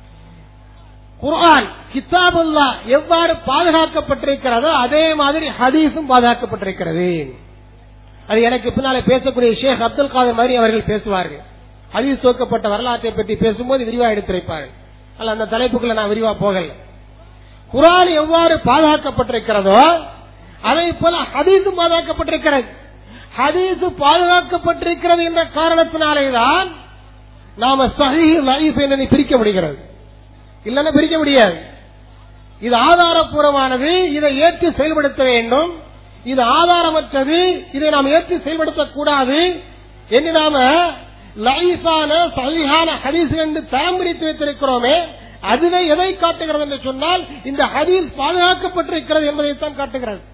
குர்ஆன் கிதாபுல்லா எவ்வாறு பாதுகாக்கப்பட்டிருக்கிறதோ அதே மாதிரி ஹதீஸும் பாதுகாக்கப்பட்டிருக்கிறது அது எனக்கு பின்னாலே பேசக்கூடிய ஷேக் அப்துல் காதர் மாதிரி அவர்கள் பேசுவார்கள் ஹதீஸ் துவக்கப்பட்ட வரலாற்றை பற்றி பேசும்போது விரிவாக எடுத்துரைப்பார்கள் அல்ல அந்த தலைப்புக்குள்ள நான் விரிவா போகல குரான் எவ்வாறு பாதுகாக்கப்பட்டிருக்கிறதோ அதே போல ஹதீஸும் பாதுகாக்கப்பட்டிருக்கிறது ஹதீஸ் பாதுகாக்கப்பட்டிருக்கிறது என்ற காரணத்தினாலேதான் நாம சஹீ லைஃப் என்னை பிரிக்க முடிகிறது இல்லைன்னா பிரிக்க முடியாது இது ஆதாரபூர்வமானது இதை ஏற்று செயல்படுத்த வேண்டும் இது ஆதாரமற்றது இதை நாம் ஏற்று செயல்படுத்தக் கூடாது என்று நாம லைஃபான சலிஹான ஹதீஸ் என்று தரம் பிரித்து வைத்திருக்கிறோமே அதுவே எதை காட்டுகிறது என்று சொன்னால் இந்த ஹதீஸ் பாதுகாக்கப்பட்டிருக்கிறது என்பதைத்தான் காட்டுகிறது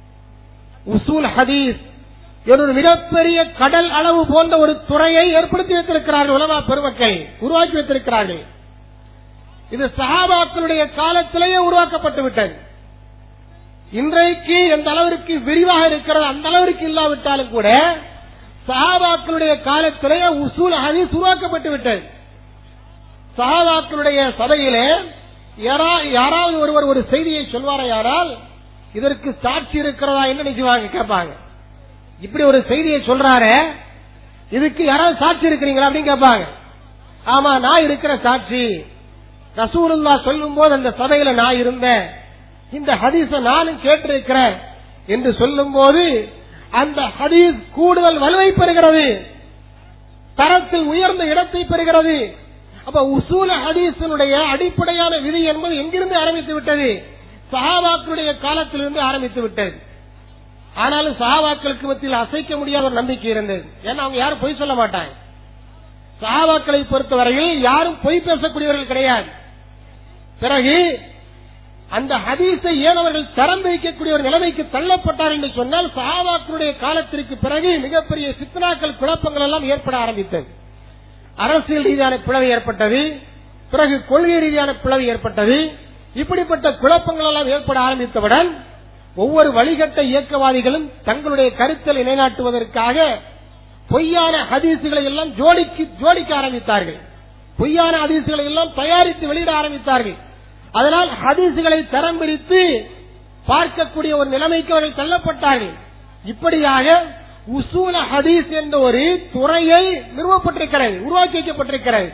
உசூல் ஹதீஸ் ஒரு மிகப்பெரிய கடல் அளவு போன்ற ஒரு துறையை ஏற்படுத்தி வைத்திருக்கிறார்கள் உலமா பெருமக்கள் உருவாக்கி வைத்திருக்கிறார்கள் இது சஹாபாக்களுடைய காலத்திலேயே உருவாக்கப்பட்டு விட்டது இன்றைக்கு எந்த அளவிற்கு விரிவாக இருக்கிறது அந்த அளவிற்கு இல்லாவிட்டாலும் கூட சஹாபாக்களுடைய காலத்திலேயே உசூல் ஹதீஸ் உருவாக்கப்பட்டு விட்டது சஹாபாக்களுடைய சபையிலே யாரா- யாராவது ஒருவர் ஒரு செய்தியை சொல்வாரா யாரால் இதற்கு சாட்சி இருக்கிறதா என்ன நினைச்சுவாங்க கேட்பாங்க இப்படி ஒரு செய்தியை சொல்றாரு இதுக்கு யாராவது சாட்சி இருக்கிறீங்களா அப்படின்னு கேட்பாங்க ஆமா நான் இருக்கிற சாட்சி ரசூலுல்லா சொல்லும் போது அந்த சபையில நான் இருந்தேன் இந்த ஹதீஸ நானும் கேட்டிருக்கிறேன் என்று சொல்லும் போது அந்த ஹதீஸ் கூடுதல் வலுவை பெறுகிறது தரத்தில் உயர்ந்த இடத்தை பெறுகிறது அப்ப உசூல ஹதீஸினுடைய அடிப்படையான விதி என்பது எங்கிருந்து ஆரம்பித்து விட்டது சஹாபாக்களுடைய காலத்திலிருந்து ஆரம்பித்து விட்டது ஆனாலும் சஹாபாக்களுக்கு மத்தியில் அசைக்க முடியாத ஒரு நம்பிக்கை இருந்தது ஏன்னா அவங்க யாரும் பொய் சொல்ல மாட்டாங்க சஹாபாக்களை பொறுத்தவரையில் யாரும் பொய் பேசக்கூடியவர்கள் கிடையாது பிறகு அந்த ஹதீஸை ஏன் அவர்கள் தரம் பிரிக்கக்கூடிய ஒரு நிலைமைக்கு தள்ளப்பட்டார் என்று சொன்னால் சஹாபாக்களுடைய காலத்திற்கு பிறகு மிகப்பெரிய சித்தனாக்கள் குழப்பங்கள் எல்லாம் ஏற்பட ஆரம்பித்தது அரசியல் ரீதியான பிளவு ஏற்பட்டது பிறகு கொள்கை ரீதியான பிளவு ஏற்பட்டது இப்படிப்பட்ட குழப்பங்கள் எல்லாம் ஏற்பட ஆரம்பித்தவுடன் ஒவ்வொரு வழிகட்ட இயக்கவாதிகளும் தங்களுடைய கருத்தலை நிலைநாட்டுவதற்காக பொய்யான ஹதீசுகளை எல்லாம் ஜோடிக்கு ஜோடிக்க ஆரம்பித்தார்கள் பொய்யான ஹதீசுகளை எல்லாம் தயாரித்து வெளியிட ஆரம்பித்தார்கள் அதனால் ஹதீசுகளை தரம் பிரித்து பார்க்கக்கூடிய ஒரு நிலைமைக்கு அவர்கள் தள்ளப்பட்டார்கள் இப்படியாக உசூல ஹதீஸ் என்ற ஒரு துறையை நிறுவப்பட்டிருக்கிறது உருவாக்கி வைக்கப்பட்டிருக்கிறது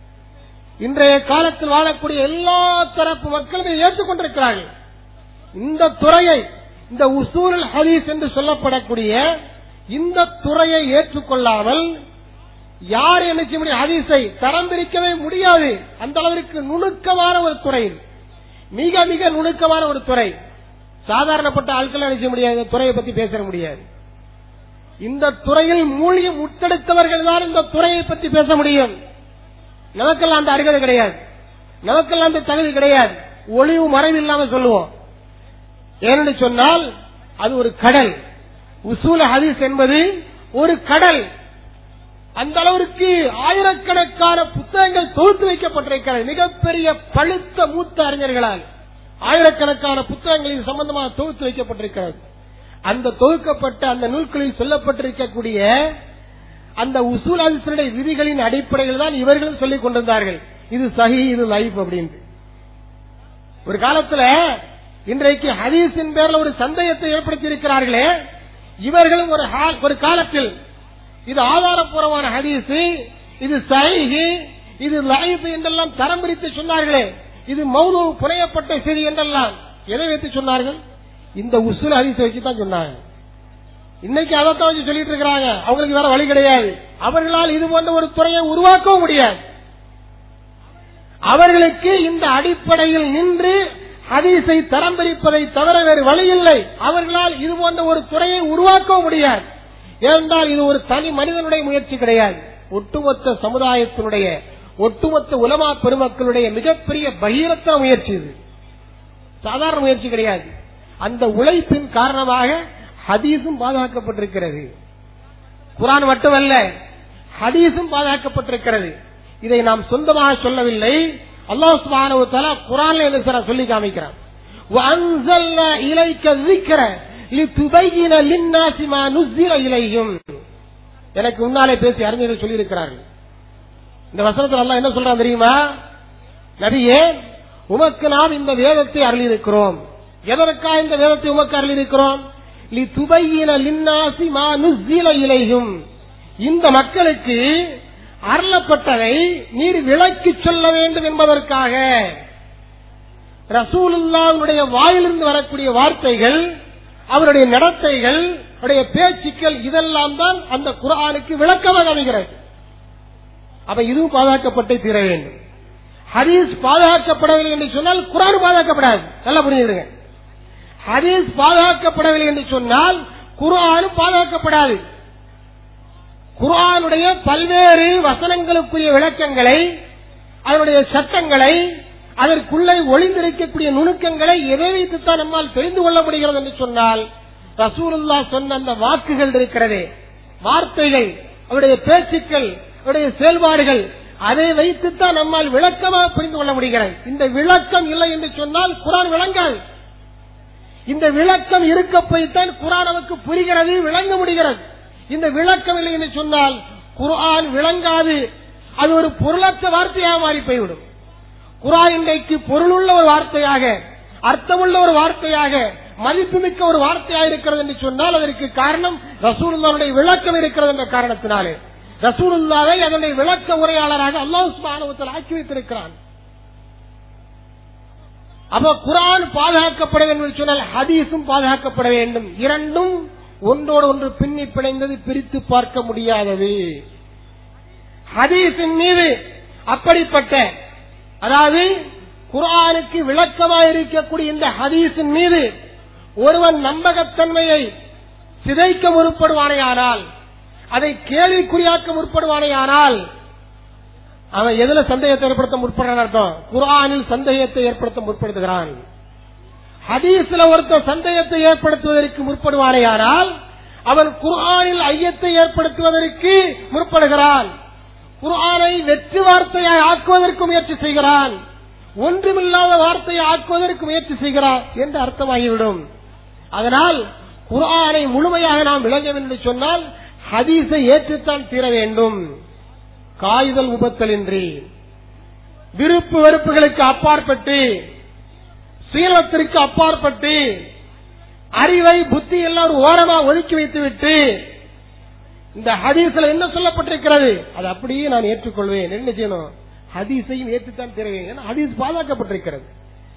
இன்றைய காலத்தில் வாழக்கூடிய எல்லா தரப்பு மக்களும் இதை ஏற்றுக்கொண்டிருக்கிறார்கள் இந்த துறையை இந்த உசூல் ஹதீஸ் என்று சொல்லப்படக்கூடிய இந்த துறையை ஏற்றுக்கொள்ளாமல் யார் என்ன செய்ய முடியும் ஹதீஸை தரம் பிரிக்கவே முடியாது அந்த அளவிற்கு நுணுக்கமான ஒரு துறை இது. மிக மிக நுணுக்கமான ஒரு துறை சாதாரணப்பட்ட ஆட்கள் என்ன செய்ய முடியாது இந்த துறையை பத்தி பேச முடியாது இந்த துறையில் மூழ்கி முத்தெடுத்தவர்கள் தான் இந்த துறையை பற்றி பேச முடியும் நமக்கெல்லாம் அந்த அருகதை கிடையாது நமக்கெல்லாம் அந்த தகுதி கிடையாது ஒளிவு மறைவு இல்லாம சொல்லுவோம் ஏனென்று சொன்னால் அது ஒரு கடல் உசூல் ஹதீஸ் என்பது ஒரு கடல் அந்த அளவிற்கு ஆயிரக்கணக்கான புத்தகங்கள் தொகுத்து வைக்கப்பட்டிருக்கிறது மிகப்பெரிய பழுத்த மூத்த அறிஞர்களால் ஆயிரக்கணக்கான புத்தகங்கள் இது சம்பந்தமாக தொகுத்து வைக்கப்பட்டிருக்கிறது அந்த தொகுக்கப்பட்ட அந்த நூல்களில் சொல்லப்பட்டிருக்கக்கூடிய அந்த உசூல் ஹதீஸுடைய விதிகளின் அடிப்படையில் தான் இவர்களும் சொல்லிக் கொண்டிருந்தார்கள் இது சஹி இது லைஃப் அப்படின்னு ஒரு காலத்துல இன்றைக்கு ஹதீஸின் பேர்ல ஒரு சந்தேகத்தை ஏற்படுத்தி இருக்கிறார்களே இவர்களும் ஒரு ஹா- ஒரு காலத்தில் இது ஆதாரப்பூர்வமான ஹதீஸ் இது சஹீஹ் இது லைஃப் என்றெல்லாம் தரம் பிரித்து சொன்னார்களே இது மௌது புனையப்பட்ட செய்தி என்றெல்லாம் எதை வைத்து சொன்னார்கள் இந்த உசுல் ஹதீஸை வச்சு தான் சொன்னாங்க இன்னைக்கு அதைத்தான் வச்சு சொல்லிட்டு இருக்கிறாங்க அவங்களுக்கு வேற வழி கிடையாது அவர்களால் இது போன்ற ஒரு துறையை உருவாக்கவும் முடியாது அவர்களுக்கு இந்த அடிப்படையில் நின்று ஹதீஸை தரம் பிரிப்பதை தவிர வேறு வழி இல்லை அவர்களால் இது போன்ற ஒரு துறையை உருவாக்கவும் முடியாது ஏனென்றால் இது ஒரு தனி மனிதனுடைய முயற்சி கிடையாது ஒட்டுமொத்த சமுதாயத்தினுடைய ஒட்டுமொத்த உலமா பெருமக்களுடைய மிகப்பெரிய பகீரத்த முயற்சி இது சாதாரண முயற்சி கிடையாது அந்த உழைப்பின் காரணமாக ஹதீஸும் பாதுகாக்கப்பட்டிருக்கிறது குரான் மட்டுமல்ல ஹதீஸும் பாதுகாக்கப்பட்டிருக்கிறது இதை நாம் சொந்தமாக சொல்லவில்லை அல்லாஹ் சுப்ஹானஹு வ தஆலா குர்ஆன்ல என்ன சொல்றான் சொல்லி காமிக்கிறான் وَأَنزَلْنَا إِلَيْكَ الذِّكْرَ لِتُبَيِّنَ لِلنَّاسِ مَا نُزِّلَ إِلَيْهِمْ எனக்கு முன்னாலே பேசி அறிஞர்கள் சொல்லி இருக்கிறார்கள் இந்த வசனத்தில் அல்லாஹ் என்ன சொல்றான் தெரியுமா நபியே உமக்கு நாம் இந்த வேதத்தை அருளியிருக்கிறோம் எதற்காக இந்த வேதத்தை உமக்கு அருளியிருக்கிறோம் لِتُبَيِّنَ لِلنَّاسِ مَا نُزِّلَ إِلَيْهِمْ இந்த மக்களுக்கு அருளப்பட்டதை நீர் விளக்கி சொல்ல வேண்டும் என்பதற்காக ரசூலுல்லாவுடைய வாயிலிருந்து வரக்கூடிய வார்த்தைகள் அவருடைய நடத்தைகள் அவருடைய பேச்சுக்கள் இதெல்லாம் தான் அந்த குர்ஆனுக்கு விளக்கமாக அமைகிறது அப்ப இதுவும் பாதுகாக்கப்பட்டே தீர வேண்டும் ஹதீஸ் பாதுகாக்கப்படவில்லை என்று சொன்னால் குர்ஆன் பாதுகாக்கப்படாது நல்லா புரிஞ்சுடுங்க ஹதீஸ் பாதுகாக்கப்படவில்லை என்று சொன்னால் குர்ஆனும் பாதுகாக்கப்படாது குர்ஆனுடைய பல்வேறு வசனங்களுக்குரிய விளக்கங்களை அதனுடைய சட்டங்களை அதற்குள்ளே ஒளிந்திருக்கக்கூடிய நுணுக்கங்களை எதை வைத்துத்தான் நம்மால் தெரிந்து கொள்ள முடிகிறது என்று சொன்னால் ரசூலுல்லா சொன்ன அந்த வாக்குகள் இருக்கிறதே வார்த்தைகள் அவருடைய பேச்சுக்கள் அவருடைய செயல்பாடுகள் அதை வைத்துத்தான் நம்மால் விளக்கமாக புரிந்து கொள்ள முடிகிறது இந்த விளக்கம் இல்லை என்று சொன்னால் குரான் விளங்காது இந்த விளக்கம் இருக்க போய்த்தான் குரான் நமக்கு புரிகிறது விளங்க முடிகிறது இந்த விளக்கம் இல்லை என்று சொன்னால் குர்ஆன் விளங்காது அது ஒரு பொருளற்ற வார்த்தையாக மாறி போய்விடும் குர்ஆன் இன்றைக்கு பொருளுள்ள ஒரு வார்த்தையாக அர்த்தமுள்ள ஒரு வார்த்தையாக மதிப்புமிக்க ஒரு வார்த்தையாக இருக்கிறது என்று சொன்னால் அதற்கு காரணம் ரசூலுல்லாவுடைய விளக்கம் இருக்கிறது என்ற காரணத்தினாலே ரசூலுல்லாவை அதனுடைய விளக்க உரையாளராக அல்லாஹ் சுப்ஹானஹு வ தஆலா ஆக்கி வைத்திருக்கிறான் அப்ப குரான் பாதுகாக்கப்பட வேண்டும் என்று சொன்னால் ஹதீஸும் பாதுகாக்கப்பட வேண்டும் இரண்டும் ஒன்றோடு ஒன்று பின்னி பிணைந்தது பிரித்து பார்க்க முடியாதது ஹதீஸின் மீது அப்படிப்பட்ட அதாவது குரானுக்கு விளக்கமாக இருக்கக்கூடிய இந்த ஹதீஸின் மீது ஒருவன் நம்பகத்தன்மையை சிதைக்க முற்படுவானேயானால் அதை கேள்விக்குறியாக்க முற்படுவானேயானால் அவன் எதுல சந்தேகத்தை ஏற்படுத்த முற்படுறான் அர்த்தம் குரானில் சந்தேகத்தை ஏற்படுத்த முற்படுத்துகிறான் ஹதீஸ்ல ஒருத்தர் சந்தேகத்தை ஏற்படுத்துவதற்கு முற்படுவானேயானால் அவன் குர்ஆனில் ஐயத்தை ஏற்படுத்துவதற்கு முற்படுகிறான் குர்ஆனை வெற்றி வார்த்தையாய் ஆக்குவதற்கு முயற்சி செய்கிறான் ஒன்றுமில்லாத வார்த்தையை ஆக்குவதற்கு முயற்சி செய்கிறான் என்று அர்த்தமாகிவிடும் அதனால் குர்ஆனை முழுமையாக நாம் விளங்க வேண்டும் என்று சொன்னால் ஹதீஸை ஏற்றுத்தான் தீர வேண்டும் காய்தல் உபத்தலின்றி விருப்பு வெறுப்புகளுக்கு அப்பாற்பட்டு சீலத்திற்கு அப்பாற்பட்டு அறிவை புத்தி எல்லாம் ஒரு ஓரமா ஒதுக்கி வைத்து விட்டு இந்த ஹதீஸ்ல என்ன சொல்லப்பட்டிருக்கிறது அது அப்படியே நான் ஏற்றுக்கொள்வேன் என்ன செய்யணும் ஹதீஸையும் ஏற்றுத்தான் தருவேன் ஏன்னா ஹதீஸ் பாதுகாக்கப்பட்டிருக்கிறது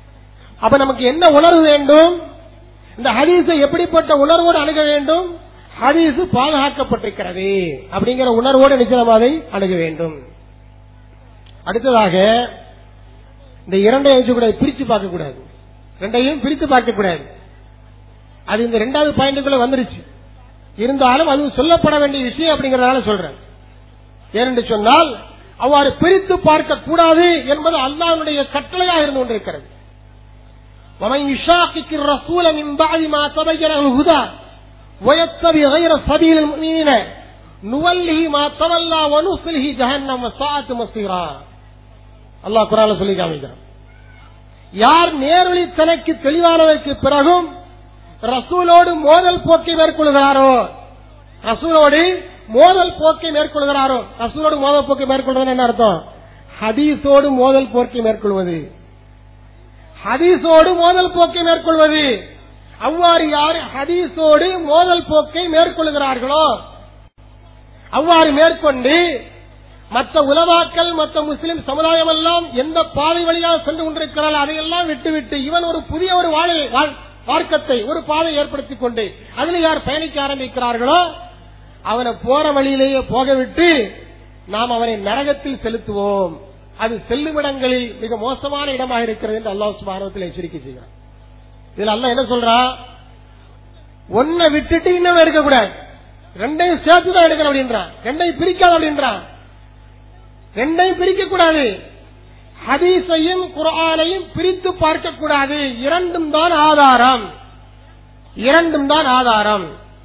அப்ப நமக்கு என்ன உணர்வு வேண்டும் இந்த ஹதீஸை எப்படிப்பட்ட உணர்வோடு அணுக வேண்டும் ஹதீஸ் பாதுகாக்கப்பட்டிருக்கிறது அப்படிங்கிற உணர்வோடு நிச்சயம் அதை அணுக வேண்டும் அடுத்ததாக இந்த இரண்டையும் வச்சு கூட பிரிச்சு பார்க்க கூடாது ரெண்டையும் பிரித்து பார்க்க கூடாது அது இந்த ரெண்டாவது பாயிண்ட்டுக்குள்ள வந்துருச்சு இருந்தாலும் அது சொல்லப்பட வேண்டிய விஷயம் அப்படிங்கறதால சொல்றேன் ஏனென்று சொன்னால் அவ்வாறு பிரித்து பார்க்க கூடாது என்பது அல்லாஹ்வுடைய கட்டளையாக இருந்து கொண்டிருக்கிறது ومن يشاقق الرسول من بعد ما تبين له الهدى ويتبع غير سبيل المؤمنين نوله ما تولى ونصله جهنم وساءت مصيرا அல்லாஹ் குரான்ல சொல்லி காமிக்கிறான் யார் நேரொளி தனக்கு தெளிவானதற்கு பிறகும் ரசூலோடு மோதல் போக்கை மேற்கொள்கிறாரோ ரசூலோடு மோதல் போக்கை மேற்கொள்கிறாரோ ரசூலோடு மோதல் போக்கை மேற்கொள்வது என்ன அர்த்தம் ஹதீஸோடு மோதல் போக்கை மேற்கொள்வது ஹதீஸோடு மோதல் போக்கை மேற்கொள்வது அவ்வாறு யார் ஹதீஸோடு மோதல் போக்கை மேற்கொள்கிறார்களோ அவ்வாறு மேற்கொண்டு மற்ற உலமாக்கள் மற்ற முஸ்லிம் சமுதாயம் எல்லாம் எந்த பாதை வழியாக சென்று கொண்டிருக்கிறார்கள் அதையெல்லாம் விட்டுவிட்டு இவன் ஒரு புதிய ஒரு வாழை வாழ்- மார்க்கத்தை ஒரு பாதை ஏற்படுத்திக் கொண்டு அதில் யார் பயணிக்க ஆரம்பிக்கிறார்களோ அவனை போற வழியிலேயே போக விட்டு நாம் அவனை நரகத்தில் செலுத்துவோம் அது செல்லுமிடங்களில் மிக மோசமான இடமாக இருக்கிறது என்று அல்லாஹ் சுபாரத்தில் எச்சரிக்கை செய்கிறான் இதுல அல்லாஹ் என்ன சொல்றான் ஒன்னை விட்டுட்டு இன்னும் எடுக்கக்கூடாது ரெண்டையும் சேர்த்து தான் எடுக்கணும் அப்படின்றான் ரெண்டையும் பிரிக்காத அப்படின்றான் ரெண்டையும் பிரிக்க கூடாது ஹதீஸையும் குர்ஆனையும் பிரித்து பார்க்க கூடாது இரண்டும் தான் ஆதாரம் இரண்டும் தான் ஆதாரம்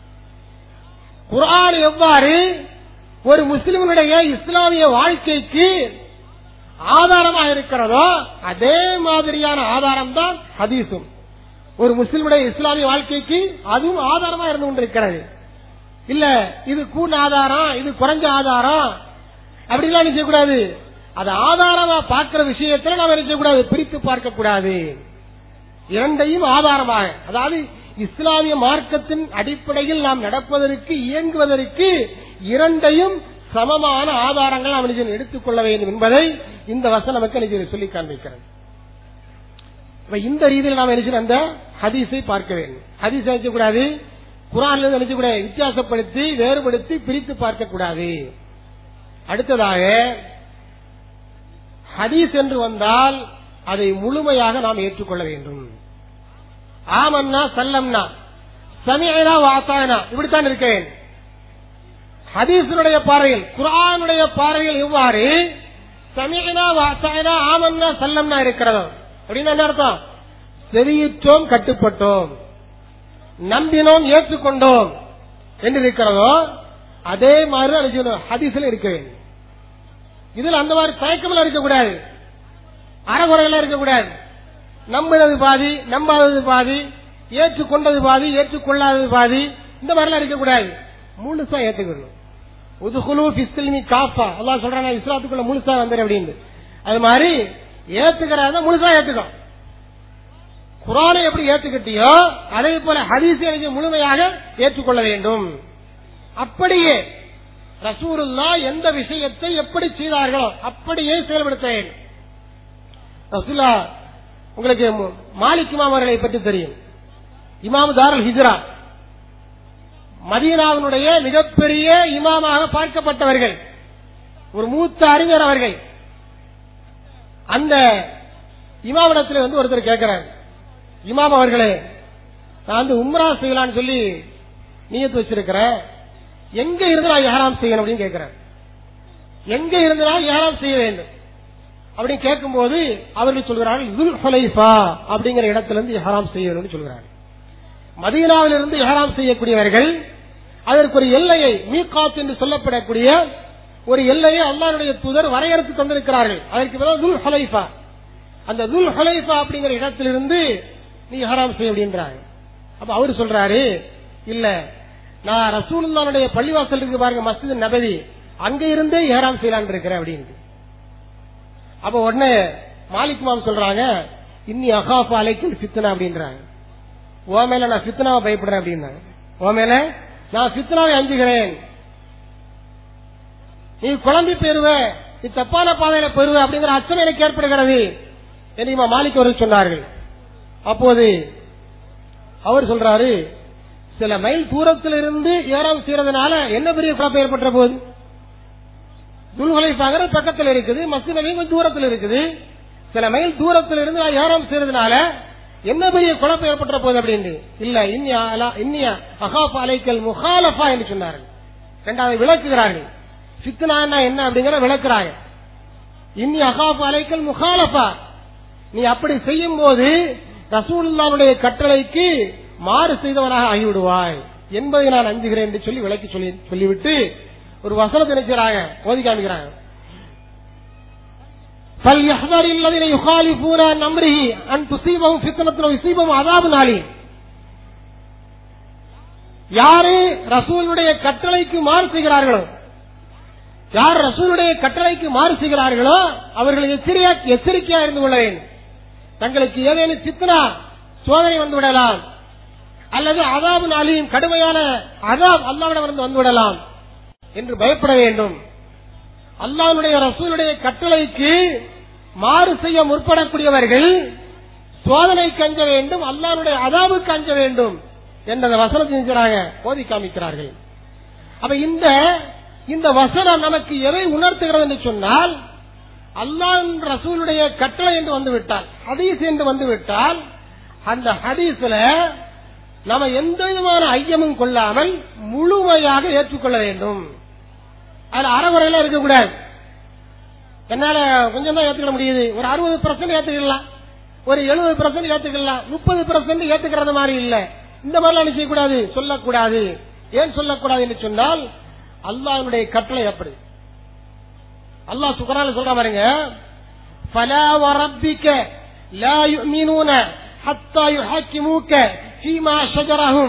குர்ஆன் எவ்வாறு ஒரு முஸ்லிமனுடைய இஸ்லாமிய வாழ்க்கைக்கு ஆதாரமாக இருக்கிறதோ அதே மாதிரியான ஆதாரம் தான் ஹதீஸும் ஒரு முஸ்லிமுடைய இஸ்லாமிய வாழ்க்கைக்கு அதுவும் ஆதாரமா இருந்து கொண்டிருக்கிறது இல்ல இது கூண் ஆதாரம் இது குறைஞ்ச ஆதாரம் அப்படிலாம் என்ன செய்யக்கூடாது அது ஆதாரமா பார்க்கிற விஷயத்துல நாம் என்ன செய்யக்கூடாது பிரித்து பார்க்க கூடாது இரண்டையும் ஆதாரமாக அதாவது இஸ்லாமிய மார்க்கத்தின் அடிப்படையில் நாம் நடப்பதற்கு இயங்குவதற்கு இரண்டையும் சமமான ஆதாரங்கள் நாம் என்ன செய்யணும்? எடுத்துக்கொள்ள வேண்டும் என்பதை இந்த வசனம் நமக்கு என்ன செய்யணும்? சொல்லி காண்பிக்கிறது இப்ப இந்த ரீதியில் நாம் என்ன செய்யணும்? அந்த ஹதீஸை பார்க்க வேண்டும் ஹதீஸ் நினைச்சக்கூடாது குரான்ல இருந்து நினைச்சக்கூடாது வித்தியாசப்படுத்தி வேறுபடுத்தி பிரித்து பார்க்க கூடாது அடுத்ததாக ஹதீஸ் என்று வந்தால் அதை முழுமையாக நாம் ஏற்றுக்கொள்ள வேண்டும் ஆமன்னா சல்லம்னா சமியனா வாசாயனா இப்படித்தான் இருக்கேன் ஹதீஸனுடைய பார்வையில் குரானுடைய பார்வையில் எவ்வாறு சமியனா வாசாயனா ஆமன்னா சல்லம்னா இருக்கிறதோ அப்படின்னு என்ன அர்த்தம் செவியிற்றோம் கட்டுப்பட்டோம் நம்பினோம் ஏற்றுக்கொண்டோம் என்று இருக்கிறதோ அதே மாதிரி தான் நினைச்சுக்கணும். ஹதீஸ்ல இருக்க வேண்டும் இதுல அந்த மாதிரி தயக்கமெல்லாம் இருக்கக்கூடாது அறகுறையெல்லாம் இருக்கக்கூடாது நம்பினது பாதி நம்பாதது பாதி ஏற்றுக்கொண்டது பாதி ஏற்றுக்கொள்ளாதது பாதி இந்த மாதிரிலாம் இருக்கக்கூடாது முழுசா ஏத்துக்கணும் உதுகுலு பிஸ்லிமி காஃபா அல்லாஹ் சொல்றாங்க இஸ்லாத்துக்குள்ள முழுசா வந்துரு அப்படின்னு அது மாதிரி ஏத்துக்கிறத முழுசா ஏத்துக்கும் குரானை எப்படி ஏத்துக்கிட்டியோ அதே போல ஹதீஸை நீங்க முழுமையாக ஏற்றுக்கொள்ள வேண்டும் அப்படியே ரசூலுல்லா எந்த விஷயத்தை எப்படி செய்தார்களோ அப்படியே செயல்படுத்த வேண்டும் ரசூல்லா உங்களுக்கு மு- மாலிக் இமாம் அவர்களை பற்றி தெரியும் இமாம் தாருல் ஹிஜ்ரா மதீனாவினுடைய மிகப்பெரிய இமாமாக பார்க்கப்பட்டவர்கள் ஒரு மூத்த அறிஞர் அவர்கள் அந்த இமாமிடத்தில் வந்து ஒருத்தர் கேட்கிறார் இமாம் அவர்களே நான் வந்து உம்ரா செய்யலாம்னு சொல்லி நியத்து வச்சிருக்கிறேன் எங்க இருந்து நான் ஏறாம் செய்யணும் அப்படின்னு கேட்கிறேன் எங்க இருந்து நான் ஏறாம் செய்ய வேண்டும் அப்படின்னு கேட்கும்போது அவர்கள் சொல்கிறார்கள் துல் ஹுலைஃபா அப்படிங்கிற இடத்துல இருந்து இஹராம் செய்யணும்னு சொல்கிறார்கள் மதீனாவிலிருந்து இஹராம் செய்யக்கூடியவர்கள் அதற்கு ஒரு எல்லையை மீகாத் என்று சொல்லப்படக்கூடிய ஒரு எல்லையை அல்லாஹ்வுடைய தூதர் வரையறுத்து தந்திருக்கிறார்கள் அதற்கு பிறகு துல் ஹுலைஃபா அந்த துல் ஹுலைஃபா அப்படிங்கிற இடத்திலிருந்து நீ இஹராம் செய்ய அப்படின்றாங்க அப்ப அவர் சொல்றாரு இல்ல நான் ரசூலுல்லாவுடைய பள்ளிவாசல் இருக்கு பாருங்க மஸ்ஜித் நபவி அங்க இருந்தே இஹராம் செய்யலாம்னு இருக்கிறேன் அப்படின்னு அப்ப உடனே மாலிக் மாம் சொல்றாங்க இன்னி அகாஃபா அலைக்கும் ஃபித்னா அப்படின்றாங்க ஓ மேல நான் ஃபித்னாவை பயப்படுறேன் அப்படின்னாங்க ஓ மேல நான் ஃபித்னாவை அஞ்சுகிறேன் நீ குழம்பி பெறுவ நீ தப்பான பாதையில பெறுவ அப்படிங்கிற அச்சம் எனக்கு ஏற்படுகிறது தெரியுமா மாலிக் அவர்கள் சொன்னார்கள் அப்போது அவர் சொல்றாரு சில மைல் தூரத்தில் இருந்து ஏறாம் செய்யறதுனால என்ன பெரிய குழப்பம் ஏற்பட்ட போகுது துல்குலைஃபாங்கிற பக்கத்தில் இருக்குது மஸ்ஜித் நபி கொஞ்சம் தூரத்தில் இருக்குது சில மைல் தூரத்தில் இருந்து நான் ஏறாம் செய்யறதுனால என்ன பெரிய குழப்பம் ஏற்பட்ட போகுது அப்படின்னு இல்ல இன்னியா அலா- இன்னியா அகாப் அலைக்கல் முகாலஃபா என்று சொன்னார்கள் இரண்டாவது விளக்குகிறார்கள் ஃபித்னா என்ன அப்படிங்கிற விளக்குறாங்க இன்னி அகாப் அலைக்கல் முகாலஃபா நீ அப்படி செய்யும் போது ரசூலுல்லாவுடைய கட்டளைக்கு மாறு செய்தவனாக ஆகிவிடுவாய் என்பதை நான் அஞ்சுகிறேன் என்று சொல்லி விளக்கி சொல்லி சொல்லிவிட்டு ஒரு வசனத்தை நினைக்கிறாங்க ஓதி காமிக்கிறாங்க فَلْيَحْذَرِ الَّذِينَ يُخَالِفُونَ عَنْ أَمْرِهِ أَنْ تُصِيبَهُمْ فِتْنَةٌ أَوْ يُصِيبَهُمْ عَذَابٌ أَلِيمٌ யாரு ரசூலுடைய கட்டளைக்கு மாறு செய்கிறார்களோ யார் ரசூலுடைய கட்டளைக்கு மாறு செய்கிறார்களோ அவர்கள் எச்சரிக்கையா எச்சரிக்கையா இருந்து கொள்ள வேண்டும் தங்களுக்கு ஏதேனும் சித்தனா சோதனை வந்து விடலாம் அல்லது அதாபு நாளியும் கடுமையான அதாப் அல்லாவிடமிருந்து வந்து விடலாம் என்று பயப்பட வேண்டும் அல்லாஹ்வுடைய ரசூலுடைய கட்டளைக்கு மாறு செய்ய முற்படக்கூடியவர்கள் சோதனைக்கு அஞ்ச வேண்டும் அல்லாஹ்வுடைய அதாவுக்கு அஞ்ச வேண்டும் என்ற வசனத்தை செஞ்சாங்க ஓதி காமிக்கிறார்கள் அப்ப இந்த இந்த வசனம் நமக்கு எதை உணர்த்துகிறது என்று சொன்னால் அல்லாஹ் ரசூலுடைய கட்டளை என்று வந்து விட்டால் ஹதீஸ் என்று வந்து விட்டால் அந்த ஹதீஸ்ல நம்ம எந்த விதமான ஐயமும் கொள்ளாமல் முழுமையாக ஏற்றுக்கொள்ள வேண்டும் அது அறகுறையில இருக்கக்கூடாது என்னால கொஞ்சம் தான் ஏத்துக்க முடியுது ஒரு அறுபது பர்சன்ட் ஏத்துக்கலாம் ஒரு எழுபது பர்சன்ட் ஏத்துக்கலாம் முப்பது பர்சன்ட் ஏத்துக்கிறது மாதிரி இல்ல இந்த மாதிரிலாம் என்ன செய்யக்கூடாது சொல்லக்கூடாது ஏன் சொல்லக்கூடாது என்று சொன்னால் அல்லாஹ்வுடைய கட்டளை அப்படி அல்லாஹ் சுகரால சொல்ற பாருங்க فلا وربك لا يؤمنون حتى يحكموك فيما شجرهم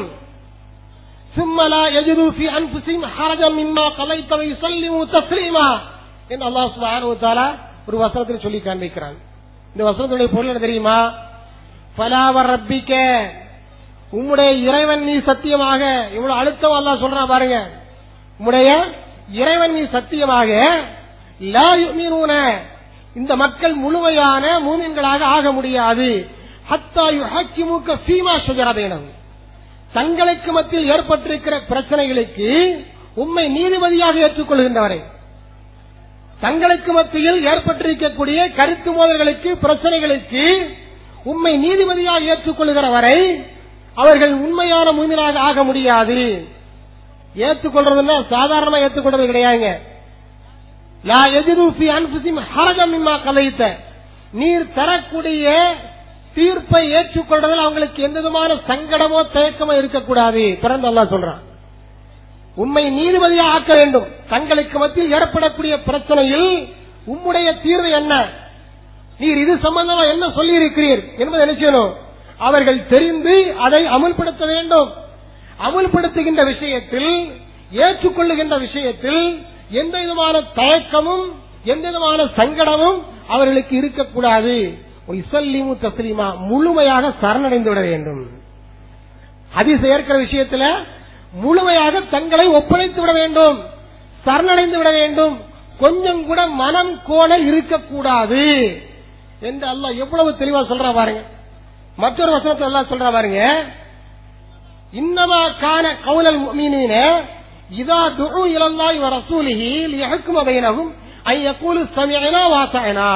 ثم لا يجدوا في انفسهم حرجا مما قضيت ويسلموا تسليما என்று அல்லாஹ் சுப்ஹானஹு வ தஆலா ஒரு வசனத்தில் சொல்லி காண்பிக்கிறான் இந்த வசனத்துடைய பொருள் என்ன தெரியுமா ஃபலா வரப்பிக்க உம்முடைய இறைவன் நீ சத்தியமாக இவ்வளவு அழுத்தம் அல்லாஹ் சொல்றான் பாருங்க உம்முடைய இறைவன் நீ சத்தியமாக லா யுமினூன இந்த மக்கள் முழுமையான மூமின்களாக ஆக முடியாது ஹத்தா யுஹக்கிமுக ஃபீமா ஷஜர பைனஹும் தங்களுக்கு மத்தியில் ஏற்பட்டிருக்கிற பிரச்சனைகளுக்கு உண்மை நீதிபதியாக ஏற்றுக்கொள்கின்றவரை தங்களுக்கு மத்தியில் ஏற்பட்டிருக்கக்கூடிய கருத்து மோதல்களுக்கு பிரச்சனைகளுக்கு உண்மை நீதிபதியாக ஏற்றுக்கொள்கிற வரை அவர்கள் உண்மையான முழுமையாக ஆக முடியாது ஏற்றுக்கொள்றதுன்னா சாதாரணமா ஏற்றுக்கொள்றது கிடையாதுங்க லா எதிரு ஃபி அன்ஃபுசிஹிம் ஹரஜம் மிம்மா கலைத்த நீர் தரக்கூடிய தீர்ப்பை ஏற்றுக்கொள்றதில் அவங்களுக்கு எந்த விதமான சங்கடமோ தயக்கமோ இருக்கக்கூடாது பிறந்து அல்லாஹ் சொல்றான் உண்மை நீதிபதியாக ஆக்க வேண்டும் தங்களுக்கு மத்தியில் ஏற்படக்கூடிய பிரச்சனையில் உம்முடைய தீர்வு என்ன நீர் இது சம்பந்தமா என்ன சொல்லி இருக்கிறீர் என்பதை என்ன செய்யணும் அவர்கள் தெரிந்து அதை அமுல்படுத்த வேண்டும் அமுல்படுத்துகின்ற விஷயத்தில் ஏற்றுக்கொள்ளுகின்ற விஷயத்தில் எந்த விதமான தயக்கமும் எந்த விதமான சங்கடமும் அவர்களுக்கு இருக்கக்கூடாது இசல்லிமு தஸ்லீமா முழுமையாக சரணடைந்து விட வேண்டும் அதிச ஏற்கிற விஷயத்துல முழுமையாக தங்களை ஒப்படைத்து விட வேண்டும் சரணடைந்து விட வேண்டும் கொஞ்சம் கூட மனம் கோணல் இருக்கக்கூடாது என்று அல்லாஹ் எவ்வளவு தெளிவா சொல்றா பாருங்க மற்றொரு வசனத்தை எல்லாம் சொல்றா பாருங்க இன்னமா கான கவுலல் முஃமினீன இதா துஉ இலல்லாஹி வ ரசூலிஹி லியஹ்கும பைனஹும் ஐ யகூலு சமிஅனா வாசஅனா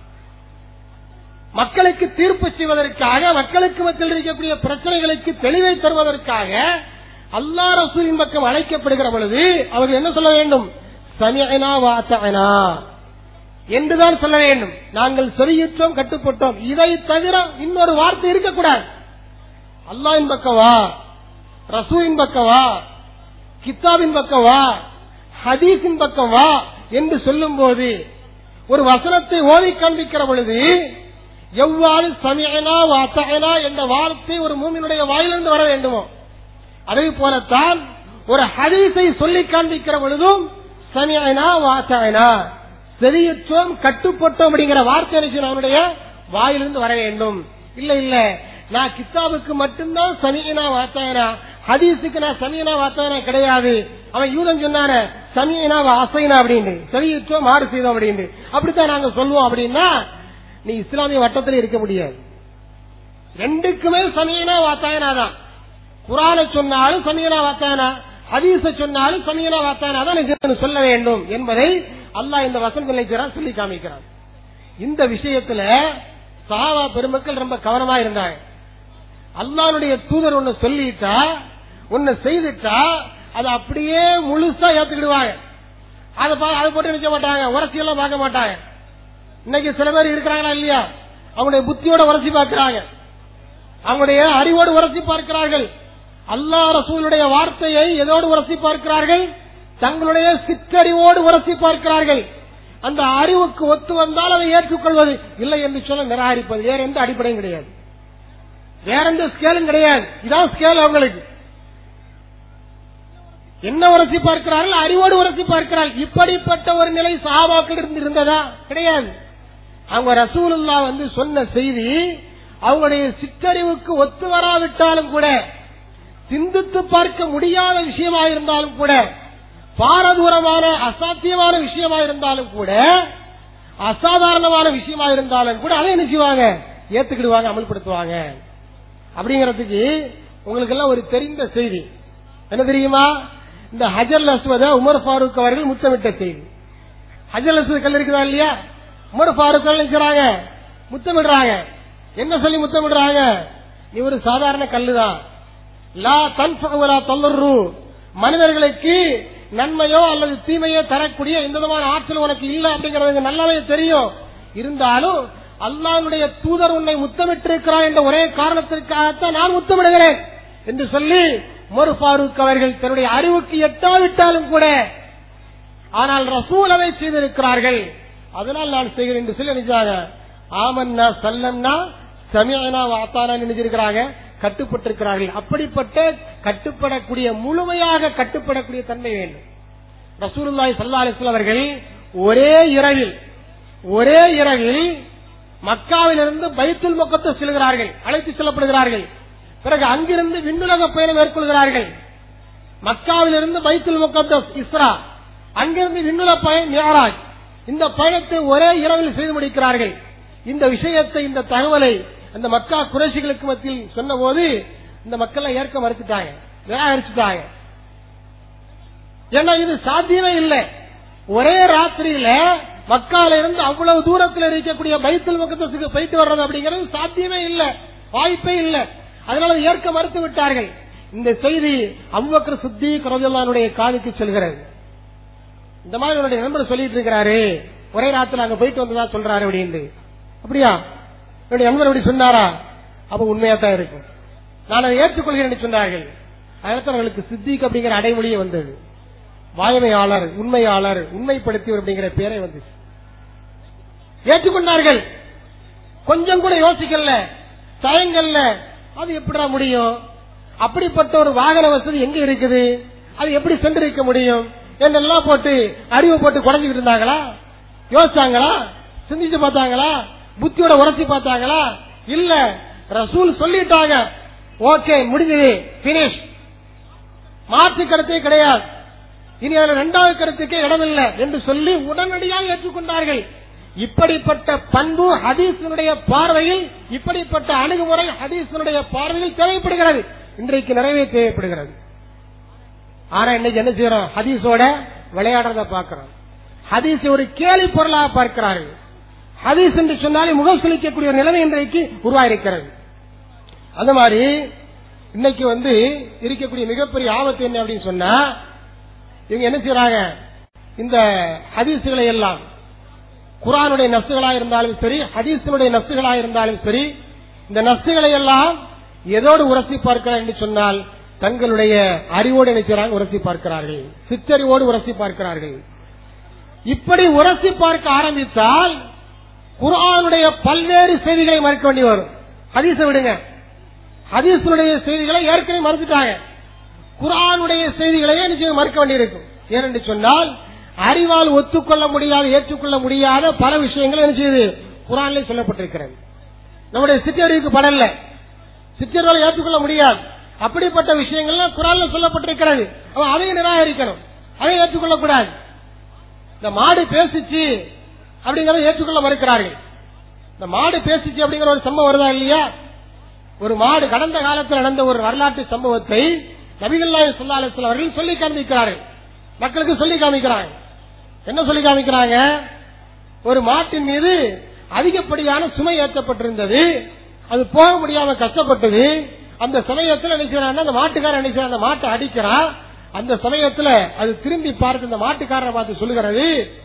மக்களுக்கு தீர்ப்பு செய்வதற்காக மக்களுக்கு மத்தியில் இருக்கக்கூடிய பிரச்சனைகளுக்கு தெளிவை தருவதற்காக அல்லாஹ் ரசூலின் பக்கம் அழைக்கப்படுகிற பொழுது அவர்கள் என்ன சொல்ல வேண்டும் சமிஅனா வாசஅனா என்றுதான் சொல்ல வேண்டும் நாங்கள் செவியுற்றோம் கட்டுப்பட்டோம் இதை தவிர இன்னொரு வார்த்தை இருக்கக்கூடாது அல்லாஹ்வின் பக்கம் வா ரசூலின் பக்கம் வா கித்தாபின் பக்கம் வா ஹதீஸின் பக்கம் வா என்று சொல்லும் போது ஒரு வசனத்தை ஓதி காண்பிக்கிற பொழுது எவ்வாறு சமயனா வாத்தகனா என்ற வார்த்தை ஒரு மூமினுடைய வாயிலிருந்து வர வேண்டுமோ அதே போலத்தான் ஒரு ஹதீஸை சொல்லி காண்பிக்கிற பொழுதும் சமயனா வாத்தகனா செவியுற்றோம் கட்டுப்பட்டோம் அப்படிங்கிற வார்த்தை எனக்கு அவனுடைய வாயிலிருந்து வர வேண்டும் இல்ல இல்ல நான் கித்தாபுக்கு மட்டும்தான் சமீனா வாத்தாயனா ஹதீஸுக்கு நான் சமீனா வாத்தாயனா கிடையாது அவன் யூதன் சொன்னான சமீனா அசைனா அப்படின்னு செவியுற்றோம் மாறு செய்தோம் அப்படின்னு அப்படித்தான் நாங்க சொல்லுவோம் அப்படின்னா நீ இஸ்லாமிய வட்டத்தில் இருக்க முடியாது ரெண்டுக்குமே சமீனா வாத்தாயனா தான் குரானை சொன்னாலும் சமீனா வாத்தானா ஹதீஸ சொன்னாலும் சமீனா வாத்தானா தான் நிஜம்னு சொல்ல வேண்டும் என்பதை அல்லாஹ் இந்த வசந்த நிலைக்கிறான் சொல்லி காமிக்கிறான் இந்த விஷயத்துல சஹாபா பெருமக்கள் ரொம்ப கவனமா இருந்தாங்க அல்லாஹ்வுடைய தூதர் ஒன்னு சொல்லிட்டா ஒன்னு செய்துட்டா அதை அப்படியே முழுசா ஏத்துக்கிடுவாங்க அதை பா- அதை போட்டு நிக்க மாட்டாங்க உரசி எல்லாம் பார்க்க மாட்டாங்க இன்னைக்கு சில பேர் இருக்கிறாங்களா இல்லையா அவங்களுடைய புத்தியோட உரசி பார்க்கிறாங்க அவங்களுடைய அறிவோடு உரசி பார்க்கிறார்கள் அல்லாஹ் ரசூலுடைய வார்த்தையை எதோடு உரசி பார்க்கிறார்கள் தங்களுடைய சிற்றறிவோடு உரசி பார்க்கிறார்கள் அந்த அறிவுக்கு ஒத்து வந்தால் அதை ஏற்றுக்கொள்வது இல்லை என்று சொல்ல நிராகரிப்பது வேற எந்த அடிப்படையும் கிடையாது வேற எந்த ஸ்கேலும் கிடையாது இதான் ஸ்கேல் அவங்களுக்கு என்ன உரசி பார்க்கிறார்கள் அறிவோடு உரசி பார்க்கிறார்கள் இப்படிப்பட்ட ஒரு நிலை சஹாபாக்கள் இருந்து இருந்ததா கிடையாது அவங்க ரசூலுல்லா வந்து சொன்ன செய்தி அவங்களுடைய சிற்றறிவுக்கு ஒத்து வராவிட்டாலும் கூட சிந்தித்து பார்க்க முடியாத விஷயமா இருந்தாலும் கூட பாரதூரமான அசாத்தியமான விஷயமா இருந்தாலும் கூட அசாதாரணமான விஷயமா இருந்தாலும் கூட அதை என்ன செய்வாங்க ஏத்துக்கிடுவாங்க அமல்படுத்துவாங்க அப்படிங்கறதுக்கு உங்களுக்கு எல்லாம் ஒரு தெரிந்த செய்தி என்ன தெரியுமா இந்த ஹஜர் அஸ்வத உமர் ஃபாரூக் அவர்கள் முத்தமிட்ட செய்தி ஹஜர் அஸ்வத் கல் இருக்குதா இல்லையா உமர் ஃபாரூக் அவர்கள் நினைக்கிறாங்க முத்தமிடுறாங்க என்ன சொல்லி முத்தமிடுறாங்க நீ ஒரு சாதாரண கல்லுதான் லா தன்ஃபுலா தொல்லரு மனிதர்களுக்கு நன்மையோ அல்லது தீமையோ தரக்கூடிய எந்த விதமான ஆற்றல் உனக்கு இல்ல அப்படிங்கறது எனக்கு நல்லாவே தெரியும் இருந்தாலும் அல்லாஹ்வுடைய தூதர் உன்னை முத்தமிட்டிருக்கிறார் என்ற ஒரே காரணத்திற்காகத்தான் நான் முத்தமிடுகிறேன் என்று சொல்லி உமர் ஃபாரூக் அவர்கள் தன்னுடைய அறிவுக்கு எட்டாவிட்டாலும் கூட ஆனால் ரசூல் அதை செய்திருக்கிறார்கள் அதனால் நான் செய்கிறேன் என்று சொல்லி நினைச்சாங்க ஆமன்னா சல்லம்னா சமியனா வாத்தானா நினைச்சிருக்கிறாங்க கட்டுப்பட்டிருக்கிறார்கள் அப்படிப்பட்ட கட்டுப்படக்கூடிய முழுமையாக கட்டுப்படக்கூடிய தன்மை வேண்டும் ரசூலுல்லாஹி ஸல்லல்லாஹு அலைஹி வஸல்லம் அவர்கள் ஒரே இரவில் ஒரே இரவில் மக்காவிலிருந்து பைத்துல் முகத்தை செல்கிறார்கள் அழைத்து செல்லப்படுகிறார்கள் பிறகு அங்கிருந்து விண்ணுலக பயணம் மேற்கொள்கிறார்கள் மக்காவிலிருந்து பைத்துல் முகத்தஸ் இஸ்ரா அங்கிருந்து விண்ணுல பயன் மியாராஜ் இந்த பயணத்தை ஒரே இரவில் செய்து முடிக்கிறார்கள் இந்த விஷயத்தை இந்த தகவலை அந்த மக்கா குறைசிகளுக்கு மத்தியில் சொன்ன போது இந்த மக்களை ஏற்க மறுத்துட்டாங்க நிராகரிச்சுட்டாங்க ஏன்னா இது சாத்தியமே இல்லை ஒரே ராத்திரியில மக்கால இருந்து அவ்வளவு தூரத்தில் இருக்கக்கூடிய பைத்துல் முகத்தசுக்கு போயிட்டு வர்றது அப்படிங்கிறது சாத்தியமே இல்லை வாய்ப்பே இல்லை அதனால அதை ஏற்க மறுத்து விட்டார்கள் இந்த செய்தி அவ்வக்கர் சுத்தி கரஜல்லானுடைய காதுக்கு செல்கிறது இந்த மாதிரி என்னுடைய நண்பர் சொல்லிட்டு இருக்கிறாரு ஒரே ராத்திரி அங்க போயிட்டு வந்ததா சொல்றாரு அப்படின்னு அப்படியா என்னுடைய நண்பர் அப்படி சொன்னாரா அப்ப உண்மையா தான் இருக்கும் நான் அதை ஏற்றுக்கொள்கிறேன் என்று சொன்னார்கள் அதனால அவர்களுக்கு சித்திக் அப்படிங்கிற அடைமொழியே வந்தது வாயமையாளர் உண்மையாளர் உண்மைப்படுத்தியவர் அப்படிங்கிற பேரே வந்துச்சு ஏற்றுக்கொண்டார்கள் கொஞ்சம் கூட யோசிக்கல தயங்கல்ல அது எப்படிடா முடியும் அப்படிப்பட்ட ஒரு வாகன வசதி எங்க இருக்குது அது எப்படி சென்றிருக்க முடியும் என்றெல்லாம் போட்டு அறிவு போட்டு குறைஞ்சிக்கிட்டு இருந்தாங்களா யோசிச்சாங்களா சிந்திச்சு பார்த்தாங்களா புத்தியோட உரசி பார்த்தாங்களா இல்ல ரசூல் சொல்லிட்டாங்க ஓகே முடிஞ்சது பினிஷ் மாற்று கருத்தே கிடையாது இனி அதுல இரண்டாவது கருத்துக்கே இடமில்லை என்று சொல்லி உடனடியாக ஏற்றுக்கொண்டார்கள் இப்படிப்பட்ட பண்பு ஹதீஸினுடைய பார்வையில் இப்படிப்பட்ட அணுகுமுறை ஹதீஸினுடைய பார்வையில் தேவைப்படுகிறது இன்றைக்கு நிறைவே தேவைப்படுகிறது ஆனா இன்னைக்கு என்ன செய்யறோம் ஹதீஸோட விளையாடுறத பார்க்கிறோம் ஹதீஸ் ஒரு கேலி பொருளாக பார்க்கிறார்கள் ஹதீஸ் என்று சொன்னாலே முகம் சுளிக்கக்கூடிய ஒரு நிலைமை இன்றைக்கு உருவாயிருக்கிறது அந்த மாதிரி இன்னைக்கு வந்து இருக்கக்கூடிய மிகப்பெரிய ஆபத்து என்ன அப்படின்னு சொன்னா இவங்க என்ன செய்யறாங்க இந்த ஹதீசுகளை எல்லாம் குரானுடைய நசுகளா இருந்தாலும் சரி ஹதீஸினுடைய நசுகளா இருந்தாலும் சரி இந்த நசுகளை எல்லாம் எதோடு உரசி பார்க்கிறார் என்று சொன்னால் தங்களுடைய அறிவோடு நினைக்கிறாங்க உரசி பார்க்கிறார்கள் சித்தறிவோடு உரசி பார்க்கிறார்கள் இப்படி உரசி பார்க்க ஆரம்பித்தால் குரானுடைய பல்வேறு செய்திகளை மறுக்க வேண்டி வரும் ஹதீஸை விடுங்க ஹதீஸுடைய செய்திகளை ஏற்கனவே மறுத்துட்டாங்க குரானுடைய செய்திகளையே நிச்சயம் மறுக்க வேண்டியிருக்கும் ஏனென்று சொன்னால் அறிவால் ஒத்துக்கொள்ள முடியாத ஏற்றுக்கொள்ள முடியாத பல விஷயங்கள் என்ன செய்யுது குரானிலே சொல்லப்பட்டிருக்கிறது நம்முடைய சிற்றறிவுக்கு படல சிற்றறிவால் ஏற்றுக்கொள்ள முடியாது அப்படிப்பட்ட விஷயங்கள்லாம் குரான்ல சொல்லப்பட்டிருக்கிறது அவன் அதையும் நிராகரிக்கணும் அதை ஏற்றுக்கொள்ளக்கூடாது இந்த மாடு பேசிச்சு அப்படிங்கறத ஏற்றுக்கொள்ள மறுக்கிறார்கள் இந்த மாடு பேசிச்சு அப்படிங்கிற ஒரு சம்பவம் வருதா இல்லையா ஒரு மாடு கடந்த காலத்தில் நடந்த ஒரு வரலாற்று சம்பவத்தை நபிகல்லாய் சொல்லாலத்தில் அவர்கள் சொல்லி காண்பிக்கிறார்கள் மக்களுக்கு சொல்லி காமிக்கிறாங்க என்ன சொல்லி காமிக்கிறாங்க ஒரு மாட்டின் மீது அதிகப்படியான சுமை ஏற்றப்பட்டிருந்தது அது போக முடியாம கஷ்டப்பட்டது அந்த சமயத்தில் நினைக்கிறான் அந்த மாட்டுக்காரன் நினைக்கிறான் அந்த மாட்டை அடிக்கிறான் அந்த சமயத்தில் அது திரும்பி பார்த்து அந்த மாட்டுக்காரரை பார்த்து சொல்லுகிறது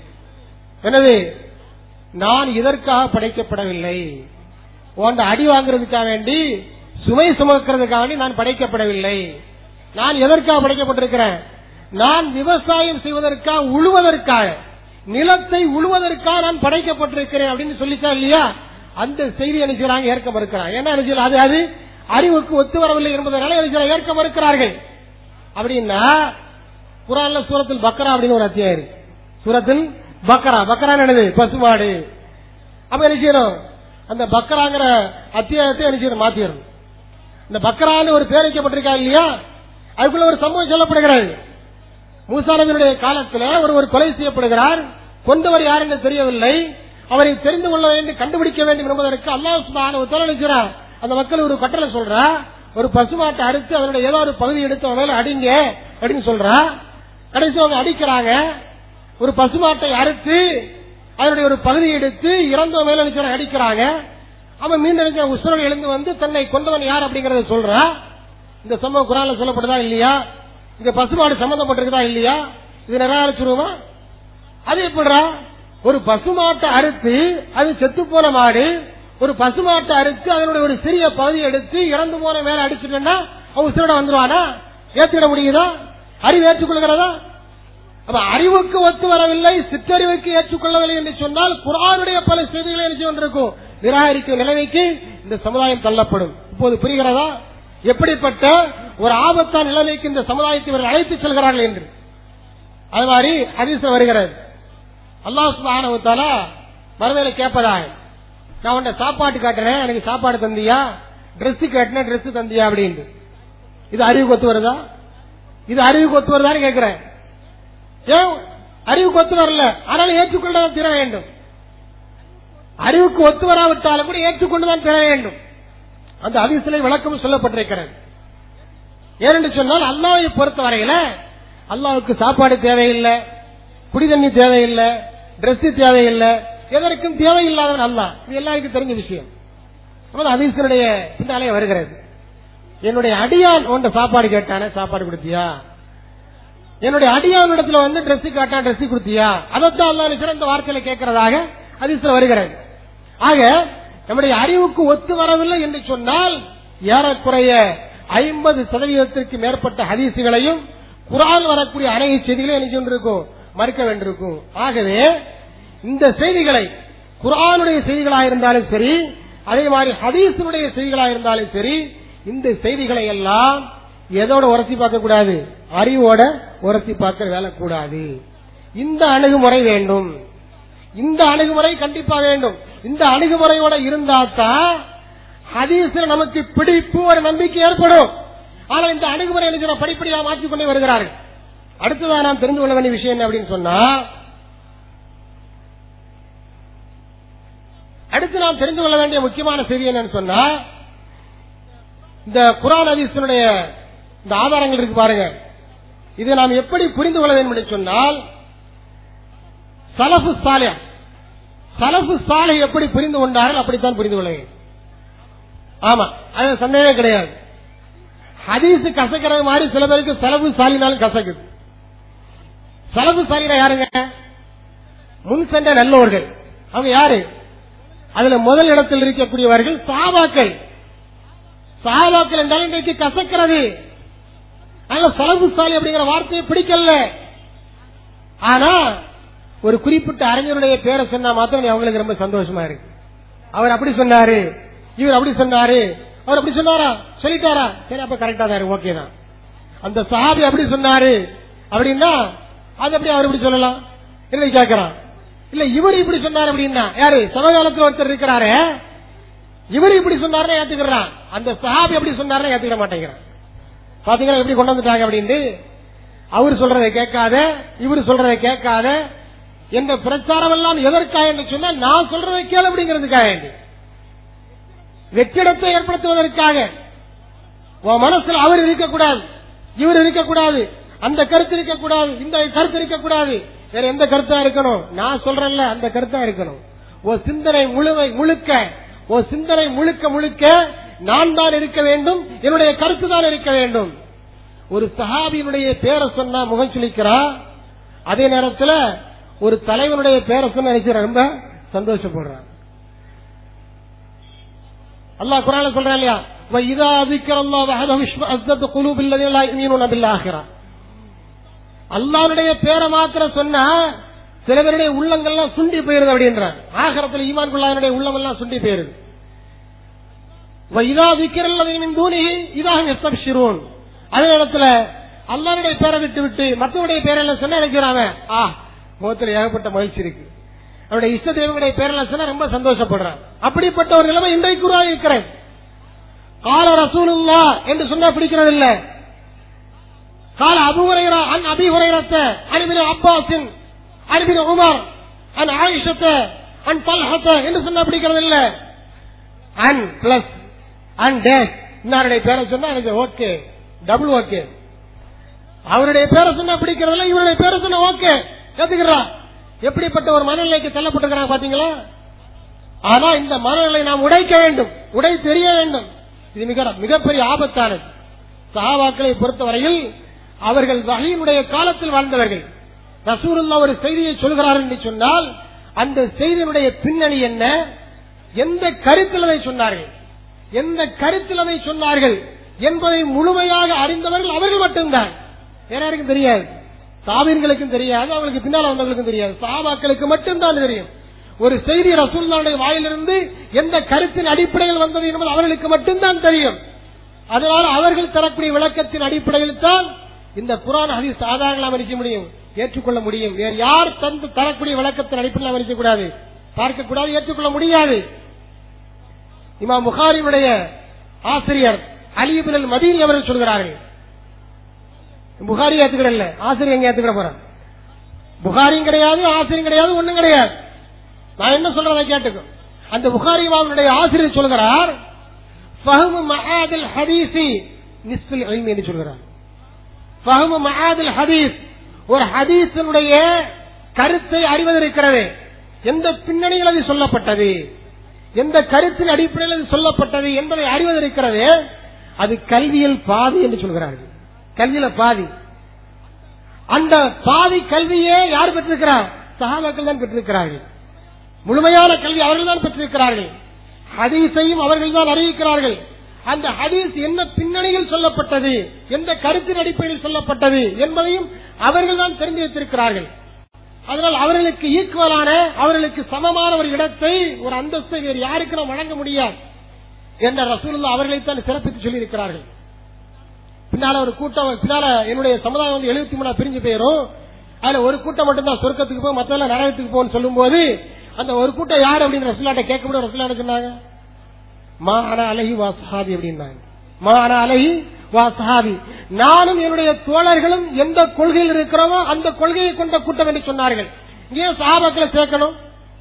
எனவே நான் இதற்காக படைக்கப்படவில்லை உன்ட அடி வாங்குறதுக்காக வேண்டி சுமை சுமக்கிறதுக்காக வேண்டி நான் படைக்கப்படவில்லை நான் எதற்காக படைக்கப்பட்டிருக்கிறேன் நான் விவசாயம் செய்வதற்காக உழுவதற்காக நிலத்தை உழுவதற்காக நான் படைக்கப்பட்டிருக்கிறேன் அப்படின்னு சொல்லிச்சா இல்லையா அந்த செய்தி அனுப்பிச்சாங்க ஏற்க மறுக்கிறான் என்ன அனுப்பிச்சு அது அது அறிவுக்கு ஒத்து வரவில்லை என்பதனால அனுப்பிச்சு ஏற்க மறுக்கிறார்கள் அப்படின்னா குரான்ல சூரத்தில் பக்கரா அப்படின்னு ஒரு அத்தியாயம் இருக்கு சூரத்தில் பக்கரா பக்கரா என்னது பசுமாடு அப்ப என்ன செய்யணும் அந்த பக்கராங்கிற அத்தியாயத்தை என்ன செய்யணும் மாத்திடணும் இந்த பக்கரான்னு ஒரு பேர் வைக்கப்பட்டிருக்கா இல்லையா அதுக்குள்ள ஒரு சம்பவம் சொல்லப்படுகிறது மூசானவனுடைய காலத்தில் ஒரு ஒரு கொலை செய்யப்படுகிறார் கொண்டவர் யார் என்று தெரியவில்லை அவரை தெரிந்து கொள்ள வேண்டும் கண்டுபிடிக்க வேண்டும் என்பதற்கு அல்லாஹ் சுபான ஒத்துழைக்கிறார் அந்த மக்கள் ஒரு கட்டளை சொல்றா ஒரு பசுமாட்டை அறுத்து அதனுடைய ஏதோ ஒரு பகுதி எடுத்து அவன் மேல அடிங்க அப்படின்னு சொல்றா கடைசி அவங்க அடிக்கிறாங்க ஒரு பசுமாட்டை அறுத்து அதனுடைய ஒரு பகுதி எடுத்து இறந்தவன் மேல நினைச்சவன் அடிக்கிறாங்க அவன் மீண்டும் நினைச்ச உசுரன் எழுந்து வந்து தன்னை கொண்டவன் யார் அப்படிங்கறத சொல்றா இந்த சம்பவம் குரான்ல சொல்லப்படுதா இல்லையா இந்த பசுமாடு சம்பந்தப்பட்டிருக்குதா இல்லையா இது நிராகரிச்சிருவோமா அது எப்படிடா ஒரு பசுமாட்டை அறுத்து அது செத்து போன மாடு ஒரு பசுமாட்டை அறுத்து அதனுடைய ஒரு சிறிய பகுதியை எடுத்து இறந்து போன மேல அடிச்சுட்டா அவன் உசுரோட வந்துருவானா ஏத்துக்கிட முடியுதா அறிவு ஏற்றுக்கொள்கிறதா அப்ப அறிவுக்கு ஒத்து வரவில்லை சிற்றறிவுக்கு ஏற்றுக்கொள்ளவில்லை என்று சொன்னால் குரானுடைய பல செய்திகளை என்ன கொண்டிருக்கும் நிராகரிக்கும் நிலைமைக்கு இந்த சமுதாயம் தள்ளப்படும் இப்போது புரிகிறதா எப்படிப்பட்ட ஒரு ஆபத்தான நிலைமைக்கு இந்த சமுதாயத்தை இவர்கள் அழைத்து செல்கிறார்கள் என்று அது மாதிரி ஹதீஸ் வருகிறது அல்லாஹ் சுபானவத்தால மறுமையில கேட்பதாக நான் உன்னை சாப்பாட்டு காட்டுறேன் எனக்கு சாப்பாடு தந்தியா Dress கேட்டேன் Dress தந்தியா அப்படின்னு இது அறிவுக்கு ஒத்து வருதா இது அறிவுக்கு ஒத்து வருதான்னு கேட்கிறேன் ஏன் அறிவுக்கு ஒத்து வரல ஆனாலும் ஏற்றுக்கொண்டு தான் தர வேண்டும் அறிவுக்கு ஒத்து வராவிட்டாலும் கூட ஏற்றுக்கொண்டுதான் தர வேண்டும் அந்த அதிசலை விளக்கம் சொல்லப்பட்டிருக்கிறது ஏனென்று சொன்னால் அல்லாவை பொறுத்த வரையில அல்லாவுக்கு சாப்பாடு தேவையில்லை குடி தண்ணி தேவையில்லை Dress தேவையில்லை எதற்கும் தேவையில்லாதவன் அல்லா இது எல்லாருக்கும் தெரிஞ்ச விஷயம் அதிசனுடைய பின்னாலே வருகிறது என்னுடைய அடியான் உண்ட சாப்பாடு கேட்டானே சாப்பாடு கொடுத்தியா என்னுடைய அடியான் இடத்துல வந்து Dress காட்டா Dress கொடுத்தியா அதைத்தான் அல்லா சிறந்த வார்த்தையில கேட்கிறதாக அதிசல வருகிறது ஆக நம்முடைய அறிவுக்கு ஒத்து வரவில்லை என்று சொன்னால் ஏறக்குறைய ஐம்பது சதவீதத்திற்கு மேற்பட்ட ஹதீசுகளையும் குரான் வரக்கூடிய அனைத்து செய்திகளையும் என்ன கொண்டிருக்கும் மறுக்க வேண்டியிருக்கும் ஆகவே இந்த செய்திகளை குரானுடைய செய்திகளாக இருந்தாலும் சரி அதே மாதிரி ஹதீஸுடைய செய்திகளாக இருந்தாலும் சரி இந்த செய்திகளை எல்லாம் எதோட உரசி பார்க்க கூடாது அறிவோட உரசி பார்க்க வேலை கூடாது இந்த அணுகுமுறை வேண்டும் இந்த அணுகுமுறை கண்டிப்பா வேண்டும் இந்த அணுகுமுறையோட இருந்தாத்தான் ஹதீஸ்ல நமக்கு பிடிப்பு ஒரு நம்பிக்கை ஏற்படும் ஆனால் இந்த அணுகுமுறை என்ன படிப்படியாக மாற்றிக்கொண்டே வருகிறார்கள் அடுத்ததான் நாம் தெரிந்து கொள்ள வேண்டிய விஷயம் என்ன அப்படின்னு சொன்னா அடுத்து நாம் தெரிந்து கொள்ள வேண்டிய முக்கியமான செய்தி என்னன்னு சொன்னா இந்த குரான் ஹதீஸினுடைய இந்த ஆதாரங்கள் இருக்கு பாருங்க இதை நாம் எப்படி புரிந்து கொள்ள வேண்டும் என்று சொன்னால் சலஃபு சாலியா சலஃபு சாலை எப்படி புரிந்து கொண்டார்கள் அப்படித்தான் புரிந்து கொள்ள வேண்டும் ஆமா அது சந்தேகமே கிடையாது ஹதீஸ் கசக்கிறது மாதிரி சில பேருக்கு செலவு சாலினாலும் கசக்குது செலவு சாலினா யாருங்க முன் சென்ற நல்லோர்கள் அவங்க யாரு அதுல முதல் இடத்தில் இருக்கக்கூடியவர்கள் சாபாக்கள் சாபாக்கள் என்றால் இன்றைக்கு கசக்கிறது அதனால செலவு சாலி அப்படிங்கிற வார்த்தையை பிடிக்கல ஆனா ஒரு குறிப்பிட்ட அறிஞருடைய பேரை சொன்னா மாத்திரம் அவங்களுக்கு ரொம்ப சந்தோஷமா இருக்கு அவர் அப்படி சொன்னாரு இவர் அப்படி சொன்னாரு அவர் அப்படி சொன்னாரா சொல்லிட்டாரா சரி அப்ப கரெக்டா தான் ஓகே தான் அந்த சஹாபி அப்படி சொன்னாரு அப்படின்னா அது அப்படி அவர் இப்படி சொல்லலாம் என்ன கேட்கறான் இல்ல இவர் இப்படி சொன்னார் அப்படின்னா யாரு சமகாலத்தில் ஒருத்தர் இருக்கிறாரு இவர் இப்படி சொன்னாருன்னா ஏத்துக்கிறான் அந்த சஹாபி எப்படி சொன்னாருன்னா ஏத்துக்கிற மாட்டேங்கிறான் பாத்தீங்களா எப்படி கொண்டு வந்துட்டாங்க அப்படின்ட்டு அவர் சொல்றதை கேட்காத இவர் சொல்றதை கேட்காத என்ற பிரச்சாரம் எல்லாம் எதற்காக என்று சொன்னா நான் சொல்றதை கேளு அப்படிங்கிறதுக்காக வேண்டி வெற்றிடத்தை ஏற்படுத்துவதற்காக உன் மனசுல அவர் இருக்கக்கூடாது இவர் இருக்கக்கூடாது அந்த கருத்து இருக்கக்கூடாது இந்த கருத்து இருக்கக்கூடாது வேற எந்த கருத்தா இருக்கணும் நான் சொல்றேன்ல அந்த கருத்தா இருக்கணும் ஒரு சிந்தனை முழுமை முழுக்க ஒரு சிந்தனை முழுக்க முழுக்க நான் தான் இருக்க வேண்டும் என்னுடைய கருத்து தான் இருக்க வேண்டும் ஒரு சஹாபியினுடைய பேரை சொன்னா முகம் சுளிக்கிறா அதே நேரத்தில் ஒரு தலைவனுடைய பேரை சொன்ன நினைக்கிற ரொம்ப சந்தோஷப்படுறான் அல்லாஹ் குரான சொல்றான் இல்லையா இதா அதிக்கிற அல்லாஹ் குலூபில் யுமீனுன பில் ஆஹிரா அல்லாஹ்வுடைய பேரை மாத்திரம் சொன்னா சில பேருடைய உள்ளங்கள்லாம் சுண்டி போயிருது அப்படின்றான் ஆகரத்தில் ஈமான் கொள்ளாதனுடைய உள்ளம் எல்லாம் சுண்டி போயிருது இதா விக்கிறல்லதையும் தூணிகி இதாக எஸ்தபிஷிரோன் அதே நேரத்தில் அல்லாருடைய பேரை விட்டு விட்டு மற்றவருடைய பேரெல்லாம் சொன்ன நினைக்கிறாங்க ஆ முகத்தில் ஏகப்பட்ட மகிழ்ச்சி இருக்கு அவருடைய இஷ்ட தெய்வங்களுடைய பேரெல்லாம் சொன்னா ரொம்ப சந்தோஷப்படுறான் அப்படிப்பட்ட ஒரு நிலைமை இன்றைக்கு உருவாகி இருக்கிறேன் கால ரசூலுல்லா என்று சொன்னா பிடிக்கிறது இல்ல கால அபுஹுரைரா அன் அபி ஹுரைரத்த அனிபின் அப்பாசின் அனிபின் உமர் அன் ஆயிஷத்த அன் பல்ஹத்த என்று சொன்னா பிடிக்கிறது இல்ல அன் பிளஸ் அன் டேஷ் இன்னாருடைய பேரை சொன்னா எனக்கு ஓகே டபுள் ஓகே அவருடைய பேரை சொன்னா பிடிக்கிறதில்ல இவருடைய பேரை சொன்னா ஓகே ஏத்துக்கிறா எப்படிப்பட்ட ஒரு மனநிலைக்கு தள்ளப்பட்டிருக்கிறாங்க பாத்தீங்களா ஆனா இந்த மனநிலை நாம் உடைக்க வேண்டும் உடை தெரிய வேண்டும் இது மிக மிகப்பெரிய ஆபத்தானது சஹாபாக்களை பொறுத்தவரையில் அவர்கள் வகையினுடைய காலத்தில் வாழ்ந்தவர்கள் ரசூலுல்லா ஒரு செய்தியை சொல்கிறார் என்று சொன்னால் அந்த செய்தியினுடைய பின்னணி என்ன எந்த கருத்தில் அதை சொன்னார்கள் எந்த கருத்தில் அதை சொன்னார்கள் என்பதை முழுமையாக அறிந்தவர்கள் அவர்கள் மட்டும்தான் வேற யாருக்கும் தெரியாது சாவின்களுக்கும் தெரியாது அவங்களுக்கு பின்னால் வந்தவர்களுக்கும் தெரியாது சாபாக்களுக்கு மட்டும்தான் தெரியும் ஒரு செய்தி ரசூல்லாவுடைய வாயிலிருந்து எந்த கருத்தின் அடிப்படையில் வந்தது என்பது அவர்களுக்கு மட்டும்தான் தெரியும் அதனால் அவர்கள் தரக்கூடிய விளக்கத்தின் அடிப்படையில் தான் இந்த குரான் ஹதீஸ் சாதாரண அமைக்க முடியும் ஏற்றுக்கொள்ள முடியும் வேறு யார் தந்து தரக்கூடிய விளக்கத்தின் அடிப்படையில் அமைக்க கூடாது பார்க்க கூடாது ஏற்றுக்கொள்ள முடியாது இமா புகாரினுடைய ஆசிரியர் அலிபின் மதீனி அவர்கள் சொல்கிறார்கள் புகாரி ஏத்துக்கிடல ஆசிரியர் எங்க ஏத்துக்கிட போறான் புகாரியும் கிடையாது ஆசிரியம் கிடையாது ஒண்ணும் கிடையாது நான் என்ன சொல்றதை கேட்டுக்கும் அந்த புகாரி அவருடைய ஆசிரியர் சொல்கிறார் ஃபஹ்மு மஆதில் ஹதீஸி நிஸ்ஃபுல் இல்மி என்று சொல்கிறார் ஃபஹ்மு மஆதில் ஹதீஸ் ஒரு ஹதீஸினுடைய கருத்தை அறிவது இருக்கிறது எந்த பின்னணியில் அது சொல்லப்பட்டது எந்த கருத்தின் அடிப்படையில் அது சொல்லப்பட்டது என்பதை அறிவது இருக்கிறது அது கல்வியில் பாதி என்று சொல்கிறார்கள் கல்வியில பாதி அந்த பாதி கல்வியே யார் பெற்றிருக்கிறார் சகாபாக்கள் தான் பெற்றிருக்கிறார்கள் முழுமையான கல்வி அவர்கள் தான் பெற்றிருக்கிறார்கள் ஹதீஸையும் அவர்கள் தான் அறிவிக்கிறார்கள் அந்த ஹதீஸ் என்ன பின்னணியில் சொல்லப்பட்டது எந்த கருத்தின் அடிப்படையில் சொல்லப்பட்டது என்பதையும் அவர்கள் தான் தெரிந்து வைத்திருக்கிறார்கள் அதனால் அவர்களுக்கு ஈக்குவலான அவர்களுக்கு சமமான ஒரு இடத்தை ஒரு அந்தஸ்தை வேறு யாருக்கு நாம் வழங்க முடியாது என்ற ரசூலுல்லா அவர்களைத்தான் சிறப்பித்து சொல்லியிருக்கிறார்கள் பின்னால ஒரு கூட்டம் பின்னால என்னுடைய சமுதாயம் வந்து எழுபத்தி மூணா பிரிஞ்சு போயிரும் அதுல ஒரு கூட்டம் மட்டும்தான் சொர்க்கத்துக்கு போய் மத்தெல்லாம் நரகத்துக்கு போன்னு சொல்லும் போது அந்த ஒரு கூட்டம் யார் அப்படின்னு ரசூலாட்ட கேட்க முடியும் ரசூலா சொன்னாங்க மா அன அலஹி வா சஹாபி அப்படின்னாங்க மா அன அலஹி வா சஹாபி நானும் என்னுடைய தோழர்களும் எந்த கொள்கையில் இருக்கிறோமோ அந்த கொள்கையை கொண்ட கூட்டம் என்று சொன்னார்கள் ஏன் சஹாபாக்களை சேர்க்கணும்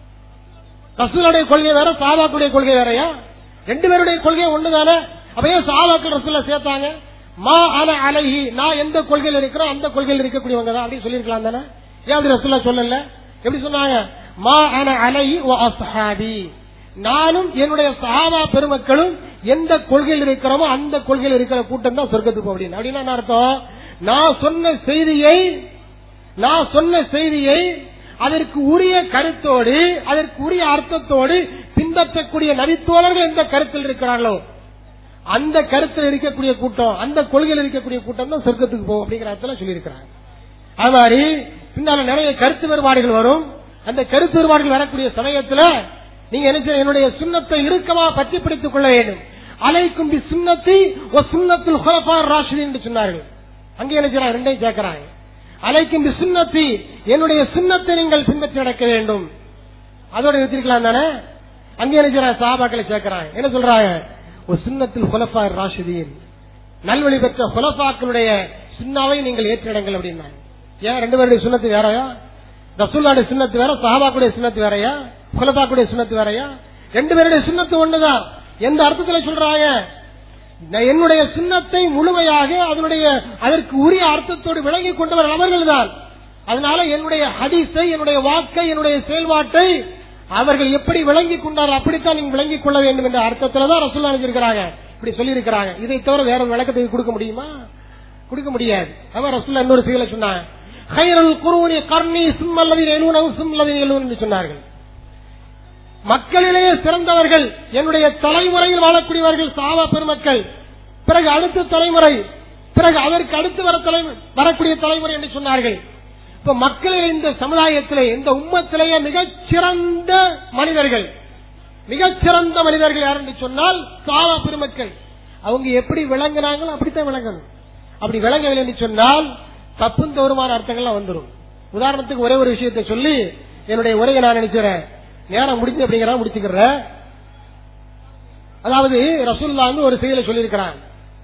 ரசூலுடைய கொள்கை வேற சாபாக்குடைய கொள்கை வேறயா ரெண்டு பேருடைய கொள்கை ஒண்ணுதானே அப்ப ஏன் சாபாக்கள் ரசூல சேர்த்தாங்க மா அன அலஹி நான் எந்த கொள்கையில் இருக்கிறோம் அந்த கொள்கையில் இருக்கக்கூடியவங்க தான் அப்படின்னு சொல்லியிருக்கலாம் தானே ஏன் அப்படி ரசூல்லா சொல்லல எப்படி சொன்னாங்க மா அன அலஹி வ அஸ்ஹாபி நானும் என்னுடைய சஹாபா பெருமக்களும் எந்த கொள்கையில் இருக்கிறோமோ அந்த கொள்கையில் இருக்கிற கூட்டம் தான் சொர்க்கத்துக்கு போகும் அப்படின்னு அப்படின்னா என்ன அர்த்தம் நான் சொன்ன செய்தியை நான் சொன்ன செய்தியை அதற்கு உரிய கருத்தோடு அதற்கு உரிய அர்த்தத்தோடு பின்பற்றக்கூடிய நபித்தோழர்கள் எந்த கருத்தில் இருக்கிறார்களோ அந்த கருத்தில் இருக்கக்கூடிய கூட்டம் அந்த கொள்கையில் இருக்கக்கூடிய கூட்டம் தான் சொர்க்கத்துக்கு போகும் அப்படிங்கிற அர்த்தம் சொல்லியிருக்கிறாங்க அது மாதிரி பின்னால நிறைய கருத்து வேறுபாடுகள் வரும் அந்த கருத்து வேறுபாடுகள் வரக்கூடிய சமயத்துல நீங்க என்ன செய்ய- என்னுடைய சுண்ணத்தை இறுக்கமா பற்றி பிடித்துக் கொள்ள வேண்டும் அலைக்கும் பி சுண்ணத்தி ஒரு சுண்ணத்தில் ஹுலஃபார் ராஷிதீன் என்று சொன்னார்கள் அங்கே என்ன செய்யறாங்க ரெண்டையும் சேர்க்கிறாங்க அலைக்கும் பி சுண்ணத்தி என்னுடைய சுண்ணத்தை நீங்கள் பின்பற்றி நடக்க வேண்டும் அதோட நிறுத்திருக்கலாம் தானே அங்கே என்ன செய்யறாங்க சாபாக்களை சேர்க்கிறாங்க என்ன சொல்றாங்க ஒரு சுண்ணத்தில் ஹுலஃபார் ராஷிதீன் நல்வழி பெற்ற ஹுலஃபாக்களுடைய சுண்ணாவை நீங்கள் ஏற்றிடுங்கள் அப்படின்னாங்க ஏன் ரெண்டு பேருடைய சுண்ணத்து வேறயா ரசூல்லாவுடைய சுண்ணத்து வேற சஹாபாக்குடைய சுண்ணத்து வேறயா குலபாக்குடைய சுண்ணத்து வேறயா ரெண்டு பேருடைய சுண்ணத்து ஒண்ணுதான் எந்த அர்த்தத்துல சொல்றாங்க நான் என்னுடைய சுண்ணத்தை முழுமையாக அதனுடைய அதற்கு உரிய அர்த்தத்தோடு விளங்கி கொண்டவர் அவர்கள் தான் அதனால என்னுடைய ஹதீஸை என்னுடைய வாக்கை என்னுடைய செயல்பாட்டை அவர்கள் எப்படி விளங்கி கொண்டார் அப்படித்தான் நீங்க விளங்கிக் கொள்ள வேண்டும் என்ற அர்த்தத்துல தான் ரசூல் அனுப்பிச்சிருக்கிறாங்க இப்படி சொல்லி இருக்கிறாங்க இதை தவிர வேற ஒரு விளக்கத்தை கொடுக்க முடியுமா கொடுக்க முடியாது அவன் ரசூல் இன்னொரு செயலை சொன்னாங்க ஹைரல் குருவனி கர்ணி சும்மல்லவின் எழுவனவும் சும்மல்லவின் எழுவன் என்று சொன்னார்கள் மக்களிலேயே சிறந்தவர்கள் என்னுடைய தலைமுறையில் வாழக்கூடியவர்கள் சாவா பெருமக்கள் பிறகு அடுத்த தலைமுறை பிறகு அதற்கு அடுத்து வர தலைமுறை வரக்கூடிய தலைமுறை என்று சொன்னார்கள் இப்ப மக்களில் இந்த சமுதாயத்திலே இந்த உம்மத்திலேயே மிகச் சிறந்த மனிதர்கள் மிகச்சிறந்த மனிதர்கள் யார் என்று சொன்னால் சாவா பெருமக்கள் அவங்க எப்படி விளங்குனாங்களோ அப்படித்தான் விளங்கணும் அப்படி விளங்கவில்லை என்று சொன்னால் தப்பும் தவறுமான அர்த்தங்கள்லாம் வந்துடும் உதாரணத்துக்கு ஒரே ஒரு விஷயத்தை சொல்லி என்னுடைய உரையை நான் நினைக்கிறேன் நேரம் முடிஞ்சு அப்படிங்கிற முடிச்சுக்கிறேன் அதாவது ரசூல்லா வந்து ஒரு செயலை சொல்லியிருக்கிறாங்க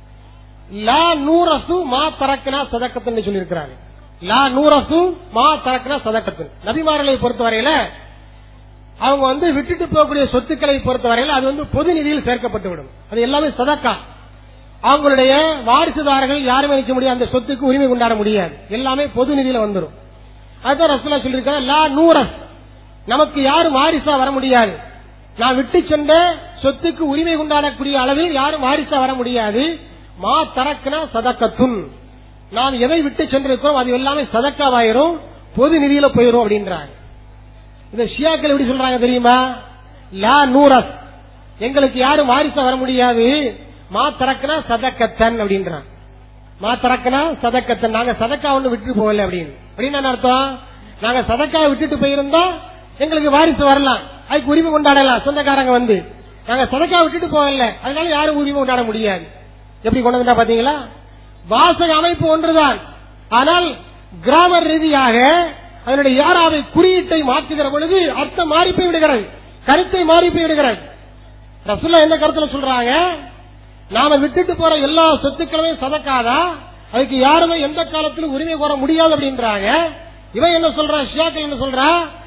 லா நூரசு மா தரக்கனா சதக்கத்துன்னு சொல்லியிருக்கிறாங்க லா நூரசு மா தரக்கனா சதக்கத்து நபிமார்களை பொறுத்தவரையில அவங்க வந்து விட்டுட்டு போகக்கூடிய சொத்துக்களை பொறுத்தவரையில் அது வந்து பொது நிதியில் சேர்க்கப்பட்டு விடும் அது எல்லாமே சதக்கா அவங்களுடைய வாரிசுதாரர்கள் யாருமே நிற்க முடியாது அந்த சொத்துக்கு உரிமை கொண்டாட முடியாது எல்லாமே பொது நிதியில வந்துடும் அதுதான் ரசூலா சொல்லியிருக்காங்க லா நூரஸ் நமக்கு யாரும் வாரிசா வர முடியாது நான் விட்டு சென்ற சொத்துக்கு உரிமை கொண்டாடக்கூடிய அளவில் யாரும் வாரிசா வர முடியாது மா தரக்குனா சதக்கத்துன் நாம் எதை விட்டு சென்றிருக்கிறோம் அது எல்லாமே சதக்காவாயிரும் பொது நிதியில போயிரும் அப்படின்றாங்க இந்த ஷியாக்கள் எப்படி சொல்றாங்க தெரியுமா லா நூரஸ் எங்களுக்கு யாரும் வாரிசா வர முடியாது மா தரக்குனா சதக்கத்தன் அப்படின்றான் மா தரக்குனா சதக்கத்தன் நாங்க சதக்கா ஒண்ணு விட்டு போகல அப்படின்னு அப்படின்னு என்ன அர்த்தம் நாங்க சதக்கா விட்டுட்டு போயிருந்தா எங்களுக்கு வாரிசு வரலாம் அதுக்கு உரிமை கொண்டாடலாம் சொந்தக்காரங்க வந்து நாங்க சதக்கா விட்டுட்டு போகல அதனால யாரும் உரிமை கொண்டாட முடியாது எப்படி கொண்டு வந்தா பாத்தீங்களா வாசக அமைப்பு ஒன்றுதான் ஆனால் கிராமர் ரீதியாக அதனுடைய யாராவை குறியீட்டை மாற்றுகிற பொழுது அர்த்தம் மாறி போய் விடுகிறது கருத்தை மாறி போய் விடுகிறது ரசுல்லா என்ன கருத்துல சொல்றாங்க நாம விட்டுட்டு போற எல்லா சொத்துக்களுமே சதக்காதா அதுக்கு யாருமே எந்த காலத்திலும் உரிமை கோர முடியாது அப்படின்றாங்க இவன் என்ன சொல்றான் ஷியாக்கள் என்ன சொல்றா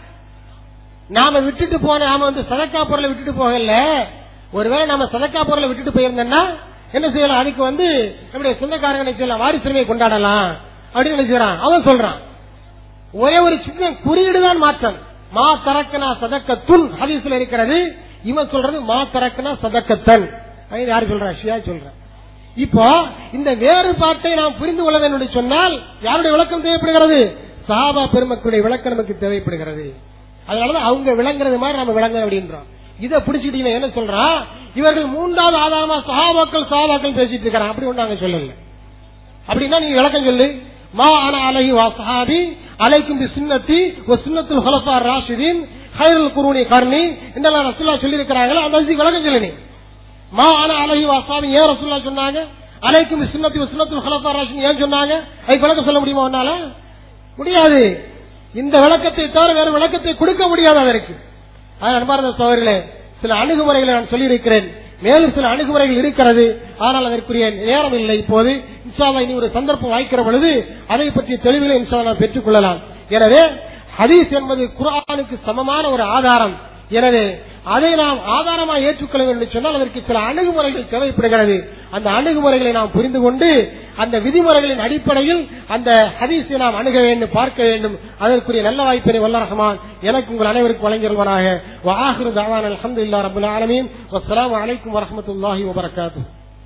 நாம விட்டுட்டு போன நாம வந்து சதக்கா பொருளை விட்டுட்டு போகல ஒருவேளை நாம சதக்கா பொருளை விட்டுட்டு போயிருந்தோம்னா என்ன செய்யலாம் அதுக்கு வந்து நம்முடைய சொந்தக்காரங்க என்ன செய்யலாம் வாரிசுரிமையை கொண்டாடலாம் அப்படின்னு நினைக்கிறான் அவன் சொல்றான் ஒரே ஒரு சின்ன குறியீடு தான் மாற்றம் மா தரக்கனா சதக்கத்துன் ஹதீஸ்ல இருக்கிறது இவன் சொல்றது மா தரக்கனா சதக்கத்தன் அது யாரு சொல்றா ஷியா சொல்றேன் இப்போ இந்த வேறுபாட்டை நாம் புரிந்து கொள்ள வேண்டும் என்று சொன்னால் யாருடைய விளக்கம் தேவைப்படுகிறது சாபா பெருமக்களுடைய விளக்கம் நமக்கு தேவைப்படுகிறது அதனாலதான் அவங்க விளங்குறது மாதிரி நம்ம விளங்க அப்படின்றோம் இதை பிடிச்சிட்டீங்கன்னா என்ன சொல்றா இவர்கள் மூன்றாவது ஆதாரமா சஹாபாக்கள் சஹாபாக்கள் பேசிட்டு இருக்கிறாங்க அப்படி ஒண்ணு நாங்க சொல்லல அப்படின்னா நீங்க விளக்கம் சொல்லு மா ஆன அலஹி வா சஹாபி அலைக்கும் பி சுன்னத்தி ஒ சுன்னத்துல் ஹலஃபா ராஷிதீன் ஹைருல் குருனி கர்ணி இதெல்லாம் ரசூல்லா சொல்லி இருக்கிறாங்களா அந்த அதுக்கு விளக்கம் சொல்லு நீ மா ஆன அலஹி வா சஹாபி ஏன் ரசூல்லா சொன்னாங்க அலைக்கும் பி சுன்னத்தி ஒ சுன்னத்துல் ஹலஃபா ராஷிதீன் ஏன் சொன்னாங்க அதுக்கு விளக்கம் சொல்ல முடியுமா உன்னால முடியாது இந்த விளக்கத்தை தவிர வேறு விளக்கத்தை கொடுக்க முடியாது அதற்கு ஆனால் அன்பார்ந்த சோழர்களே சில அணுகுமுறைகளை நான் சொல்லியிருக்கிறேன் மேலும் சில அணுகுமுறைகள் இருக்கிறது ஆனால் அதற்குரிய நேரம் இல்லை இப்போது இன்ஷால்லா இனி ஒரு சந்தர்ப்பம் வாய்க்கிற பொழுது அதை பற்றிய தெளிவுகளை இன்ஷா நாம் பெற்றுக் கொள்ளலாம் எனவே ஹதீஸ் என்பது குர்ஆனுக்கு சமமான ஒரு ஆதாரம் எனவே அதை நாம் ஆதாரமாக ஏற்றுக்கொள்ள வேண்டும் என்று சொன்னால் அதற்கு சில அணுகுமுறைகள் தேவைப்படுகிறது அந்த அணுகுமுறைகளை நாம் புரிந்து கொண்டு அந்த விதிமுறைகளின் அடிப்படையில் அந்த ஹதீஸை நாம் அணுக வேண்டும் பார்க்க வேண்டும் அதற்குரிய நல்ல வாய்ப்பினை வல்ல ரஹ்மான் எனக்கு உங்கள் அனைவருக்கும் வழங்கியிருவானாக வாஹிரு தாவான் அலமதுல்லா ரபுல் ஆலமீன் வஸ்ஸலாமு அலைக்கும் வரஹ்மத்துல்லாஹி வபரகாத்துஹு